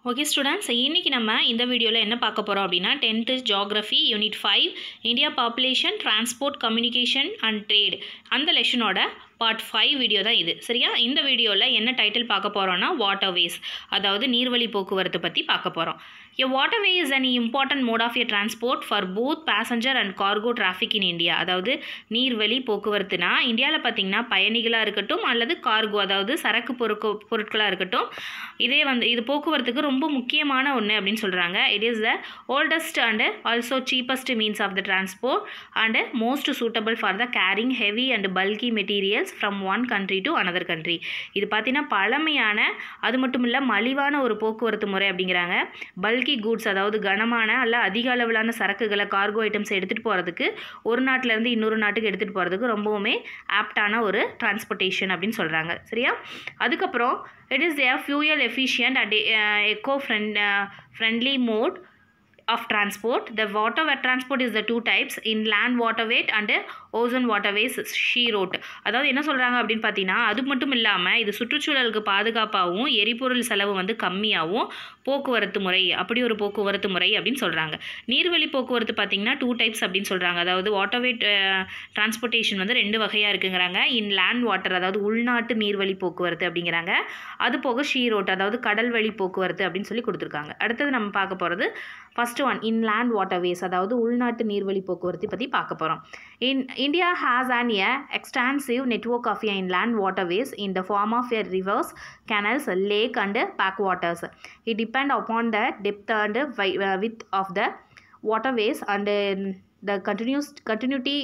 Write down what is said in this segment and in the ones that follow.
Okay students இன்றைக்கி நம்ம இந்த வீடியோவில் என்ன பார்க்க போகிறோம் அப்படின்னா tenth geography unit five India population transport communication and trade அந்த லெஷனோட பார்ட் ஃபைவ் வீடியோ தான் இது சரியா இந்த வீடியோவில் என்ன டைட்டில் பார்க்க போகிறோன்னா வாட்டர்வேஸ் அதாவது நீர்வழி போக்குவரத்து பற்றி பார்க்க போகிறோம் A waterway is an important mode of a transport for both passenger and cargo traffic in India. அதாவது நீர்வழி போக்குவரத்துனா இந்தியாவில் பார்த்தீங்கன்னா பயணிகளாக இருக்கட்டும் அல்லது கார்கோ அதாவது சரக்கு பொருட்கு பொருட்களாக இருக்கட்டும் இதே வந்து இது போக்குவரத்துக்கு ரொம்ப முக்கியமான ஒன்று அப்படின்னு சொல்கிறாங்க it is the oldest and also cheapest means of the transport and most suitable for the carrying heavy and bulky materials from one country to another country இது பார்த்தீங்கன்னா பழமையான அது மட்டும் இல்லை மலிவான ஒரு போக்குவரத்து முறை அப்படிங்கிறாங்க பல்கி கூட்ஸ் அதாவது கனமான அல்ல அதிக அளவிலான சரக்குகளை கார்கோ ஐட்டம்ஸ் எடுத்துகிட்டு போகிறதுக்கு ஒரு நாட்டிலேருந்து இன்னொரு நாட்டுக்கு எடுத்துகிட்டு போகிறதுக்கு ரொம்பவுமே ஆப்டான ஒரு டிரான்ஸ்போர்ட்டேஷன் அப்படின்னு சொல்கிறாங்க சரியா அதுக்கப்புறம் it is a fuel efficient and eco friend friendly mode of transport. The waterway transport is the two types inland waterway and ocean waterways sea road அதாவது என்ன சொல்கிறாங்க அப்படின்னு பார்த்தீங்கன்னா அது மட்டும் இல்லாமல் இது சுற்றுச்சூழலுக்கு பாதுகாப்பாகவும் எரிபொருள் செலவு வந்து கம்மியாகவும் போக்குவரத்து முறை அப்படி ஒரு போக்குவரத்து முறை அப்படின்னு சொல்கிறாங்க நீர்வழி போக்குவரத்து பார்த்திங்கன்னா டூ டைப்ஸ் அப்படின்னு சொல்கிறாங்க அதாவது வாட்டர்வே டிரான்ஸ்போர்ட்டேஷன் வந்து ரெண்டு வகையாக இருக்குங்கிறாங்க இன் லேண்ட் வாட்டர் அதாவது உள்நாட்டு நீர்வழி போக்குவரத்து அப்படிங்கிறாங்க அது போக ஷீ ரோட் அதாவது கடல் வழி போக்குவரத்து அப்படின்னு சொல்லி கொடுத்துருக்காங்க அடுத்தது நம்ம பார்க்க போகிறது ஃபஸ்ட்டு ஒன் இன்லேண்ட் வாட்டர்வேஸ் அதாவது உள்நாட்டு நீர்வழி போக்குவரத்தை பற்றி பார்க்க போகிறோம் in India has an a extensive network of a inland waterways in the form of a rivers canals, lake and backwaters. It depend upon the depth and width of the waterways and the continuous continuity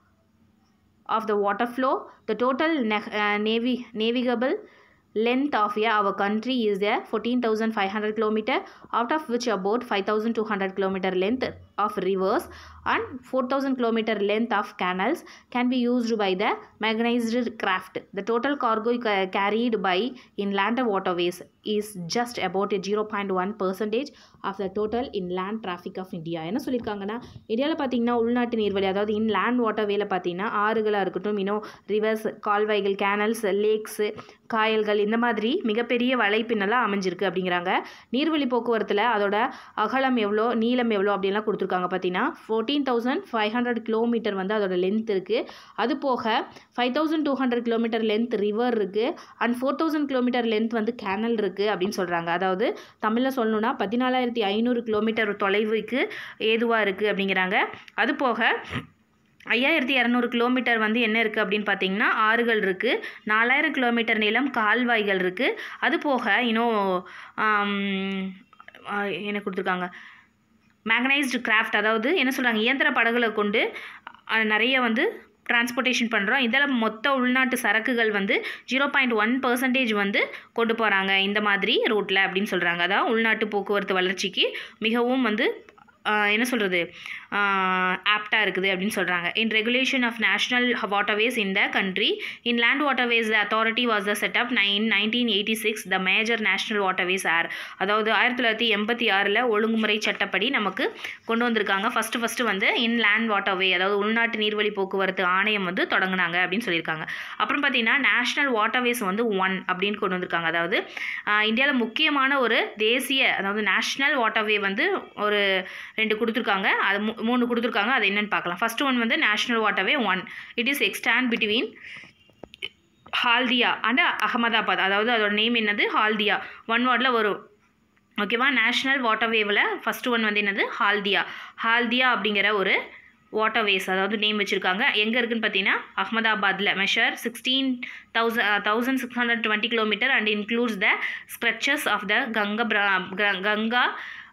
of the water flow. The total uh, navi navigable length of yeah, our country is there 14,500 kilometer out of which about 5,200 kilometer length of rivers and 4,000 kilometer length of canals can be used by the mechanized craft. The total cargo ca- carried by inland waterways is just about a 0.1 percentage of the total inland traffic of India. என்ன சொல்லியிருக்காங்கன்னா இந்தியாவில் பார்த்தீங்கன்னா உள்நாட்டு நீர்வழி அதாவது inland வாட்டர்வேல பார்த்தீங்கன்னா ஆறுகளாக இருக்கட்டும் இன்னும் ரிவர்ஸ் கால்வாய்கள் கேனல்ஸ் லேக்ஸு காயல்கள் இந்த மாதிரி மிகப்பெரிய வலைப்பின்னெல்லாம் அமைஞ்சிருக்கு அப்படிங்கிறாங்க நீர்வழி போக்குவரத்தில் அதோட அகலம் எவ்வளோ நீளம் எவ்வளோ அப்படின்லாம் கொடுத்துருக்காங்க பார்த்தீங்கன்னா fourteen thousand five hundred kilometre வந்து அதோட லென்த் இருக்குது அது போக five thousand two hundred kilometre length river இருக்குது and four thousand kilometre length வந்து கேனல் இருக்குது அப்படின்னு சொல்கிறாங்க அதாவது தமிழில் சொல்லணுன்னா பதினாலாயிரத்தி ஐநூறு கிலோமீட்டர் தொலைவுக்கு ஏதுவாக இருக்குது அப்படிங்கிறாங்க அது போக ஐயாயிரத்தி இரநூறு கிலோமீட்டர் வந்து என்ன இருக்குது அப்படின்னு பார்த்தீங்கன்னா ஆறுகள் இருக்குது நாலாயிரம் கிலோமீட்டர் நீளம் கால்வாய்கள் இருக்குது அது போக இன்னும் என்ன கொடுத்துருக்காங்க மேக்னைஸ்டு கிராஃப்ட் அதாவது என்ன சொல்கிறாங்க இயந்திர படகுகளை கொண்டு நிறைய வந்து டிரான்ஸ்போர்ட்டேஷன் பண்ணுறோம் இதில் மொத்த உள்நாட்டு சரக்குகள் வந்து ஜீரோ பாயிண்ட் ஒன் பர்சன்டேஜ் வந்து கொண்டு போகிறாங்க இந்த மாதிரி ரூட்டில் அப்படின்னு சொல்கிறாங்க அதான் உள்நாட்டு போக்குவரத்து வளர்ச்சிக்கு மிகவும் வந்து என்ன சொல்கிறது ஆப்டாக இருக்குது அப்படின்னு சொல்கிறாங்க in regulation of national waterways in the country inland waterways the authority was the set up nine nineteen eighty six the major national waterways are அதாவது ஆயிரத்தி தொள்ளாயிரத்தி எண்பத்தி ஆறில் ஒழுங்குமுறை சட்டப்படி நமக்கு கொண்டு வந்திருக்காங்க ஃபஸ்ட்டு ஃபஸ்ட்டு வந்து இன் லேண்ட் வாட்டர்வே அதாவது உள்நாட்டு நீர்வழி போக்குவரத்து ஆணையம் வந்து தொடங்கினாங்க அப்படின்னு சொல்லியிருக்காங்க அப்புறம் பார்த்தீங்கன்னா நேஷனல் வாட்டர்வேஸ் வந்து ஒன் அப்படின்னு கொண்டு வந்திருக்காங்க அதாவது இந்தியாவில் முக்கியமான ஒரு தேசிய அதாவது நேஷ்னல் வாட்டர்வே வந்து ஒரு ரெண்டு கொடுத்துருக்காங்க அது மூணு கொடுத்துருக்காங்க அது என்னென்னு பார்க்கலாம் ஃபஸ்ட்டு ஒன் வந்து national waterway one it is extend between Haldia and Ahmedabad அதாவது அதோட நேம் என்னது ஹால்தியா ஒன் வேர்டில் வரும் ஓகேவா நேஷ்னல் வாட்டர்வேவில் ஃபஸ்ட்டு ஒன் வந்து என்னது ஹால்தியா ஹால்தியா அப்படிங்கிற ஒரு வாட்டர்வேஸ் அதாவது நேம் வச்சுருக்காங்க எங்கே இருக்குன்னு பார்த்தீங்கன்னா அகமதாபாத்தில் measure sixteen thousand thousand six hundred twenty kilometre and includes the stretches of the Ganga Ganga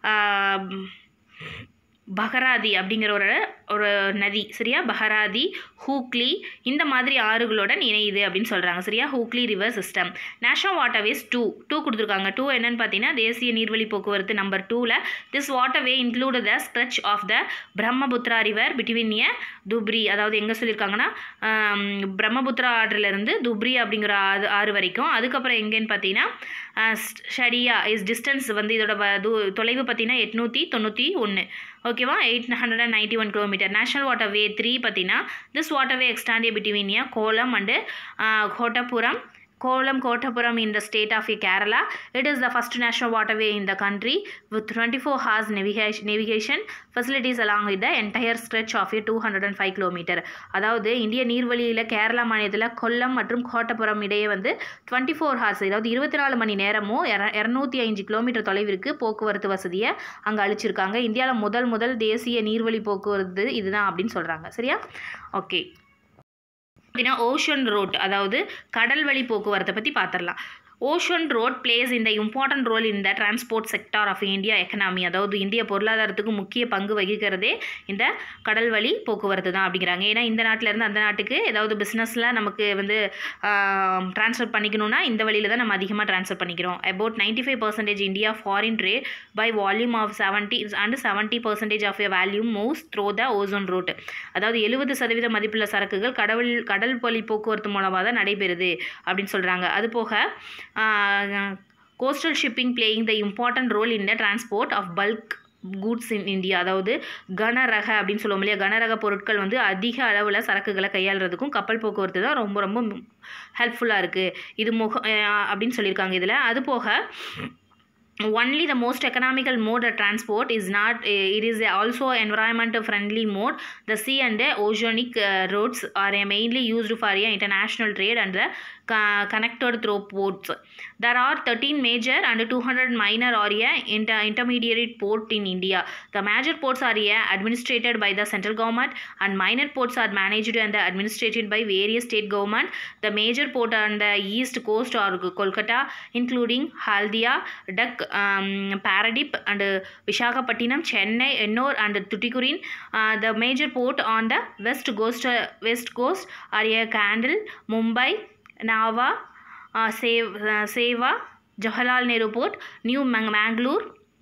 Bhagirathi அப்படிங்கிற ஒரு ஒரு நதி சரியா பஹராதி ஹூக்லி இந்த மாதிரி ஆறுகளுடன் இணையுது அப்படின்னு சொல்கிறாங்க சரியா Hooghly river system national waterways two two கொடுத்துருக்காங்க டூ என்னன்னு பார்த்தீங்கன்னா தேசிய நீர்வழி போக்குவரத்து நம்பர் டூவில் this waterway include the stretch of the Brahmaputra river between a Dhubri அதாவது எங்கே சொல்லியிருக்காங்கன்னா பிரம்மபுத்ரா ஆற்றிலிருந்து துப்ரி அப்படிங்கிற ஆறு ஆறு வரைக்கும் அதுக்கப்புறம் எங்கேன்னு பார்த்தீங்கன்னா ஷரியா இஸ் டிஸ்டன்ஸ் வந்து இதோட தொலைவு பார்த்தீங்கன்னா எட்நூற்றி தொண்ணூற்றி ஒன்று ஓகேவா eight hundred and ninety one kilometre national water way three பார்த்தீங்கன்னா this water way extending between a Kollam and Kottapuram Kolam Kottapuram in the state of Kerala. It is the first national waterway in the country with 24 hours navigation, navigation facilities along with the entire stretch of a 205 kilometer. அதாவது இந்திய நீர்வழியில் கேரளா மாநிலத்தில் கொல்லம் மற்றும் கோட்டப்புறம் இடையே வந்து twenty four hours அதாவது இருபத்தி நாலு மணி நேரமும் இர இரநூத்தி அஞ்சு கிலோமீட்டர் தொலைவிற்கு போக்குவரத்து வசதியை அங்கே அளிச்சிருக்காங்க இந்தியாவில் முதல் முதல் தேசிய நீர்வழி போக்குவரத்து இதுதான் அப்படின்னு சொல்கிறாங்க சரியா ஓகே பார்த்தீங்கன்னா ஓஷன் ரோட் அதாவது கடல் வழி போக்குவரத்தை பற்றி பார்த்துடலாம் ஓஷன் ரோட் பிளேஸ் இந்த important role in the transport sector of India economy அதாவது இந்திய பொருளாதாரத்துக்கு முக்கிய பங்கு வகிக்கிறதே இந்த கடல் வழி போக்குவரத்து தான் அப்படிங்கிறாங்க ஏன்னா இந்த நாட்டிலேருந்து அந்த நாட்டுக்கு ஏதாவது பிஸ்னஸில் நமக்கு வந்து ட்ரான்ஸ்ஃபர் பண்ணிக்கணும்னா இந்த வழியில் தான் நம்ம அதிகமாக ட்ரான்ஸ்ஃபர் பண்ணிக்கிறோம் about ninety five percentage India foreign trade by volume of seventy and seventy percentage of a volume moves through the ocean route அதாவது எழுபது சதவீத மதிப்புள்ள சரக்குகள் கடல் கடல் வழி போக்குவரத்து மூலமாக தான் நடைபெறுது அப்படின்னு சொல்கிறாங்க அது போக coastal shipping playing the important role in the transport of bulk goods in India அதாவது கனரக அப்படின்னு சொல்லுவோம் இல்லையா கனரக பொருட்கள் வந்து அதிக அளவில் சரக்குகளை கையாளுறதுக்கும் கப்பல் போக்குவரத்து தான் ரொம்ப ரொம்ப ஹெல்ப்ஃபுல்லாக இருக்குது இது முக அப்படின்னு சொல்லியிருக்காங்க இதில் அது போக only the most economical mode of transport is not uh, it is also environment friendly mode the sea and the oceanic uh, roads are uh, mainly used for uh, international trade and the uh, connected through ports there are 13 major and 200 minor area inter- intermediate port in india the major ports are uh, administrated by the central government and minor ports are managed and administrated by various state government the major port on the east coast are kolkata including haldia duck um, Paradip and uh, Visakhapattinam, Chennai, Ennore and Tuticorin. Uh, the major port on the west coast, uh, west coast are a Candle, Mumbai, Nava, uh, Seva, uh, Seva, Jawaharlal Nehru Port, New Mang- Mangalore,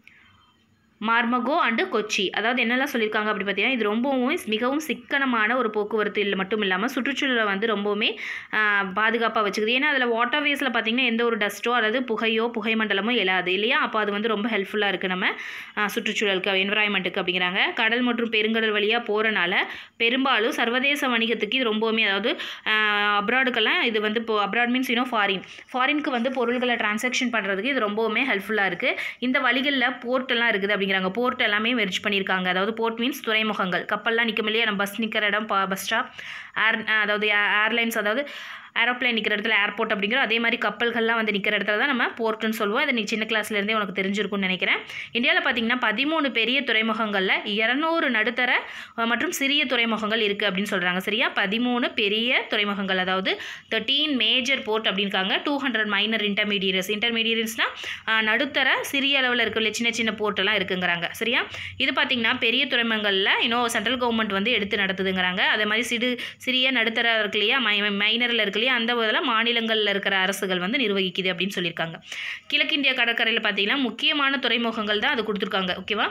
Mormugao and Kochi அதாவது என்னெல்லாம் சொல்லியிருக்காங்க அப்படி பார்த்தீங்கன்னா இது ரொம்பவும் மிகவும் சிக்கனமான ஒரு போக்குவரத்து இல்லை மட்டும் இல்லாமல் சுற்றுச்சூழலை வந்து ரொம்பவுமே பாதுகாப்பாக வச்சுக்குது ஏன்னா அதில் வாட்டர்வேஸில் பார்த்திங்கன்னா எந்த ஒரு டஸ்ட்டோ அல்லது புகையோ புகை மண்டலமோ எழாது இல்லையா அப்போ அது வந்து ரொம்ப ஹெல்ப்ஃபுல்லாக இருக்குது நம்ம சுற்றுச்சூழலுக்கு என்வரான்மெண்ட்டுக்கு அப்படிங்கிறாங்க கடல் மற்றும் பெருங்கடல் வழியாக போகிறனால பெரும்பாலும் சர்வதேச வணிகத்துக்கு இது ரொம்பவுமே அதாவது அப்ராடுக்கெல்லாம் இது வந்து இப்போ அப்ராட் மீன்ஸ் இன்னும் ஃபாரின் ஃபாரினுக்கு வந்து பொருள்களை டிரான்சாக்ஷன் பண்ணுறதுக்கு இது ரொம்பவுமே ஹெல்ப்ஃபுல்லாக இருக்குது இந்த வழிகளில் போர்ட்டெல்லாம் இருக்குது அப்படிங்கிறாங்க போர்ட் எல்லாமே மெர்ஜ் பண்ணியிருக்காங்க அதாவது போர்ட் மீன்ஸ் துறைமுகங்கள் கப்பல்லாம் நிற்கும் இல்லையா நம்ம பஸ் நிற்கிற இடம் பஸ் ஸ்டாப் ஏர் அதாவது ஏர்லைன்ஸ் அதாவது ஏரோப்ளைன் நிற்கிற இடத்துல ஏர்போர்ட் அப்படிங்கிற அதே மாதிரி கப்பல்கள்லாம் வந்து நிற்கிற இடத்துல தான் நம்ம போர்ட்டுன்னு சொல்லுவோம் இதை நீ சின்ன கிளாஸ்லேருந்தே உனக்கு தெரிஞ்சிருக்கும்னு நினைக்கிறேன் இந்தியாவில் பார்த்தீங்கன்னா பதிமூணு பெரிய துறைமுகங்களில் இரநூறு நடுத்தர மற்றும் சிறிய துறைமுகங்கள் இருக்குது அப்படின்னு சொல்கிறாங்க சரியா பதிமூணு பெரிய துறைமுகங்கள் அதாவது தேர்ட்டீன் மேஜர் போர்ட் அப்படின்காங்க டூ ஹண்ட்ரட் மைனர் இன்டர்மீடியட்ஸ் இன்டர்மீடியட்ஸ்னால் நடுத்தர சிறிய அளவில் இருக்க சின்ன சின்ன போர்ட்டெல்லாம் இருக்குங்கிறாங்க சரியா இது பார்த்திங்கன்னா பெரிய துறைமுகங்களில் இன்னும் சென்ட்ரல் கவர்மெண்ட் வந்து எடுத்து நடத்துதுங்கிறாங்க அதே மாதிரி சிறு சிறிய நடுத்தர இருக்கு இல்லையா மை மைனரில் இருக்கு இல்லையா அந்த இதில் மாநிலங்களில் இருக்கிற அரசுகள் வந்து நிர்வகிக்குது அப்படின்னு சொல்லியிருக்காங்க கிழக்கிந்திய கடற்கரையில் பார்த்தீங்கன்னா முக்கியமான துறைமுகங்கள் தான் அது கொடுத்துருக்காங்க ஓகேவா